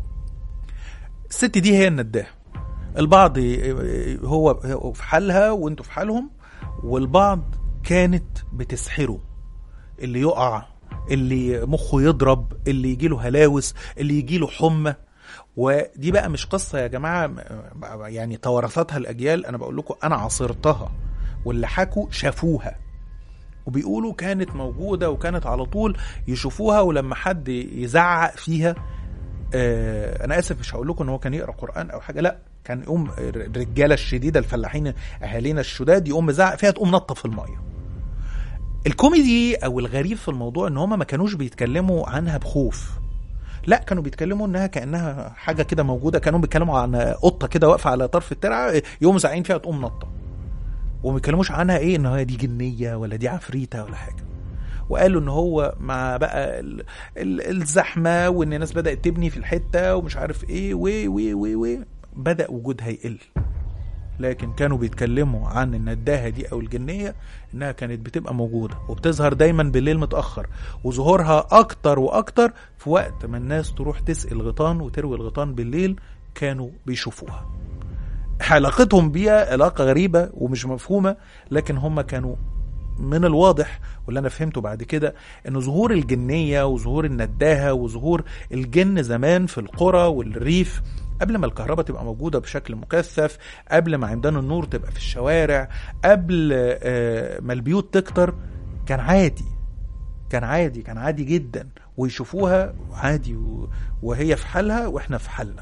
الست دي هي النداهه البعض هو هو في حالها وانتوا في حالهم والبعض كانت بتسحره اللي يقع اللي مخه يضرب اللي يجيله هلاوس اللي يجيله حمى ودي بقى مش قصة يا جماعة يعني توارثتها الأجيال أنا بقول لكم أنا عاصرتها واللي حكوا شافوها وبيقولوا كانت موجودة وكانت على طول يشوفوها ولما حد يزعق فيها آه أنا آسف مش هقول لكم إن هو كان يقرأ قرآن أو حاجة لأ كان يقوم الرجالة الشديدة الفلاحين أهالينا الشداد يقوم مزعق فيها تقوم نطة في المية الكوميدي أو الغريب في الموضوع إن هما ما كانوش بيتكلموا عنها بخوف لا كانوا بيتكلموا انها كانها حاجه كده موجوده كانوا بيتكلموا عن قطه كده واقفه على طرف الترعه يقوم زعين فيها تقوم نطه وما بيتكلموش عنها ايه ان هي دي جنيه ولا دي عفريته ولا حاجه وقالوا ان هو مع بقى ال ال الزحمه وان الناس بدات تبني في الحته ومش عارف ايه و و و و بدا وجودها يقل لكن كانوا بيتكلموا عن النداهة دي أو الجنية إنها كانت بتبقى موجودة وبتظهر دايما بالليل متأخر وظهورها أكتر وأكتر في وقت ما الناس تروح تسقي الغيطان وتروي الغيطان بالليل كانوا بيشوفوها علاقتهم بيها علاقة غريبة ومش مفهومة لكن هم كانوا من الواضح واللي انا فهمته بعد كده ان ظهور الجنيه وظهور النداهه وظهور الجن زمان في القرى والريف قبل ما الكهرباء تبقى موجودة بشكل مكثف قبل ما عمدان النور تبقى في الشوارع قبل ما البيوت تكتر كان عادي كان عادي كان عادي جدا ويشوفوها عادي وهي في حالها واحنا في حالنا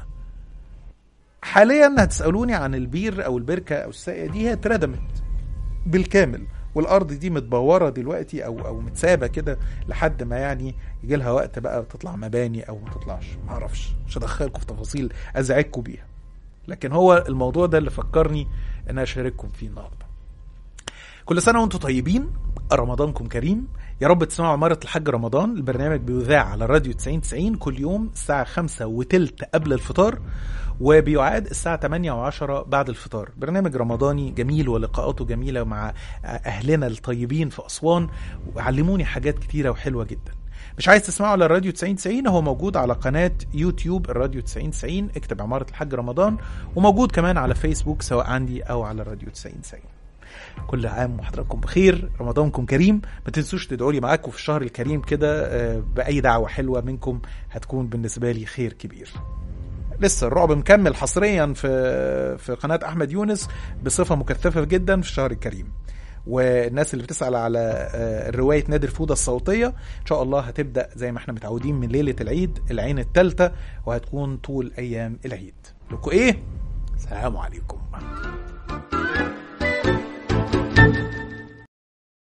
حاليا هتسألوني عن البير او البركة او الساقية دي هي اتردمت بالكامل والارض دي متبوره دلوقتي او او متسابه كده لحد ما يعني يجي لها وقت بقى تطلع مباني او ما تطلعش ما اعرفش مش هدخلكم في تفاصيل ازعجكم بيها لكن هو الموضوع ده اللي فكرني ان انا اشارككم فيه النهارده كل سنه وانتم طيبين رمضانكم كريم يا رب تسمعوا عمارة الحاج رمضان البرنامج بيذاع على الراديو 90 90 كل يوم الساعة 5 وتلت قبل الفطار وبيعاد الساعة 8 و10 بعد الفطار برنامج رمضاني جميل ولقاءاته جميلة مع أهلنا الطيبين في أسوان وعلموني حاجات كتيرة وحلوة جدا مش عايز تسمعه على الراديو 90 90 هو موجود على قناة يوتيوب الراديو 90 90 اكتب عمارة الحاج رمضان وموجود كمان على فيسبوك سواء عندي أو على الراديو 90 90 كل عام وحضراتكم بخير رمضانكم كريم ما تنسوش تدعوا لي معاكم في الشهر الكريم كده بأي دعوة حلوة منكم هتكون بالنسبة لي خير كبير لسه الرعب مكمل حصريا في في قناه احمد يونس بصفه مكثفه جدا في الشهر الكريم والناس اللي بتسال على روايه نادر فوده الصوتيه ان شاء الله هتبدا زي ما احنا متعودين من ليله العيد العين الثالثه وهتكون طول ايام العيد لكم ايه سلام عليكم